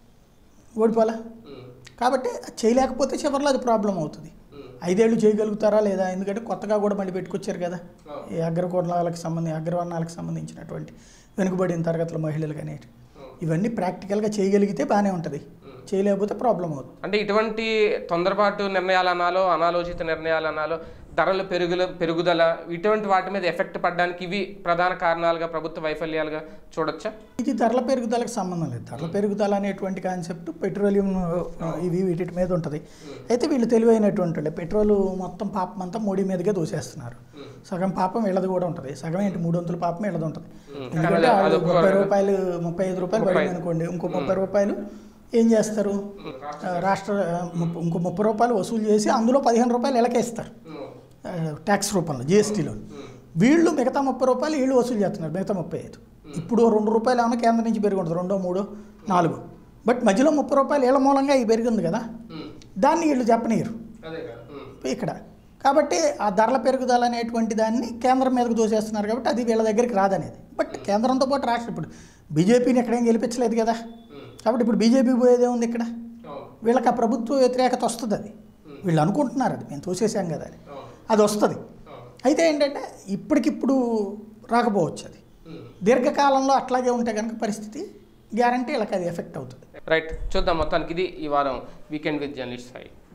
ఓడిపోలా కాబట్టి అది చేయలేకపోతే చివరిలో అది ప్రాబ్లం అవుతుంది ఐదేళ్ళు చేయగలుగుతారా లేదా ఎందుకంటే కొత్తగా కూడా మళ్ళీ పెట్టుకొచ్చారు కదా ఈ అగ్రకోణాలకు సంబంధించి అగ్రవర్ణాలకు సంబంధించినటువంటి వెనుకబడిన తరగతుల మహిళలు అనేవి ఇవన్నీ ప్రాక్టికల్గా చేయగలిగితే బాగానే ఉంటుంది చేయలేకపోతే ప్రాబ్లం అవుతుంది అంటే ఇటువంటి తొందరపాటు నిర్ణయాలు అనాలో అనాలోచిత నిర్ణయాలు అనాలో ధరల పెరుగుల పెరుగుదల ఇటువంటి వాటి మీద ఎఫెక్ట్ పడడానికి ఇవి ప్రధాన కారణాలుగా ప్రభుత్వ వైఫల్యాలుగా చూడొచ్చా ఇది ధరల పెరుగుదలకు సంబంధం లేదు ధరల పెరుగుదల అనేటువంటి కాన్సెప్ట్ పెట్రోలియం ఆ, ఇవి వీటి మీద ఉంటుంది అయితే వీళ్ళు తెలివైనటువంటి వాళ్ళే. పెట్రోల్ మొత్తం పాపం అంతా మోడీ మీదకే దోసేస్తున్నారు సగం పాపం వీళ్ళది కూడా ఉంటుంది సగం ఏంటి మూడు వంతుల పాపం వీళ్ళది ఉంటుంది ఎందుకంటే అది- వాళ్ళు అది ముప్పై రూపాయలు ముప్పై ఐదు రూపాయలు పడింది అనుకోండి ఇంకో ముప్పై రూపాయలు ఏం చేస్తారు ఆ, రాష్ట్ర ఆ, ముప్ప- ఇంకో ముప్పై రూపాయలు వసూలు చేసి అందులో పదిహేను రూపాయలు ఎలకేస్తారు ట్యాక్స్ రూపంలో జిఎస్టీలో వీళ్ళు మిగతా ముప్పై రూపాయలు వీళ్ళు వసూలు చేస్తున్నారు మిగతా ముప్పై ఐదు ఇప్పుడు రెండు రూపాయలు ఏమైనా కేంద్రం నుంచి పెరిగి ఉంటుంది రెండో మూడో నాలుగు బట్ మధ్యలో ముప్పై రూపాయలు వీళ్ళ మూలంగా ఇది పెరిగింది కదా దాన్ని వీళ్ళు చెప్పనీయరు అదే కదా ఇక్కడ కాబట్టి ఆ ధరల పెరుగుదల అనేటువంటి దాన్ని కేంద్రం మీదకు దోసేస్తున్నారు కాబట్టి అది వీళ్ళ దగ్గరికి రాదనేది బట్ కేంద్రంతో పాటు రాష్ట్రం ఇప్పుడు బీజేపీని ఎక్కడేం గెలిపించలేదు కదా కాబట్టి ఇప్పుడు బీజేపీ పోయేదే ఉంది ఇక్కడ వీళ్ళకి ఆ ప్రభుత్వ వ్యతిరేకత వస్తుంది అది వీళ్ళు అనుకుంటున్నారు అది మేము తోసేసాం కదా అని అది వస్తుంది అయితే ఏంటంటే ఇప్పటికిప్పుడు రాకపోవచ్చు అది దీర్ఘకాలంలో అట్లాగే ఉంటే కనుక పరిస్థితి గ్యారంటీ వీళ్ళకి అది ఎఫెక్ట్ అవుతుంది రైట్ చూద్దాం మొత్తానికి ఇది ఈ వారం వీకెండ్ విత్ జర్నలిస్ట్ సాయి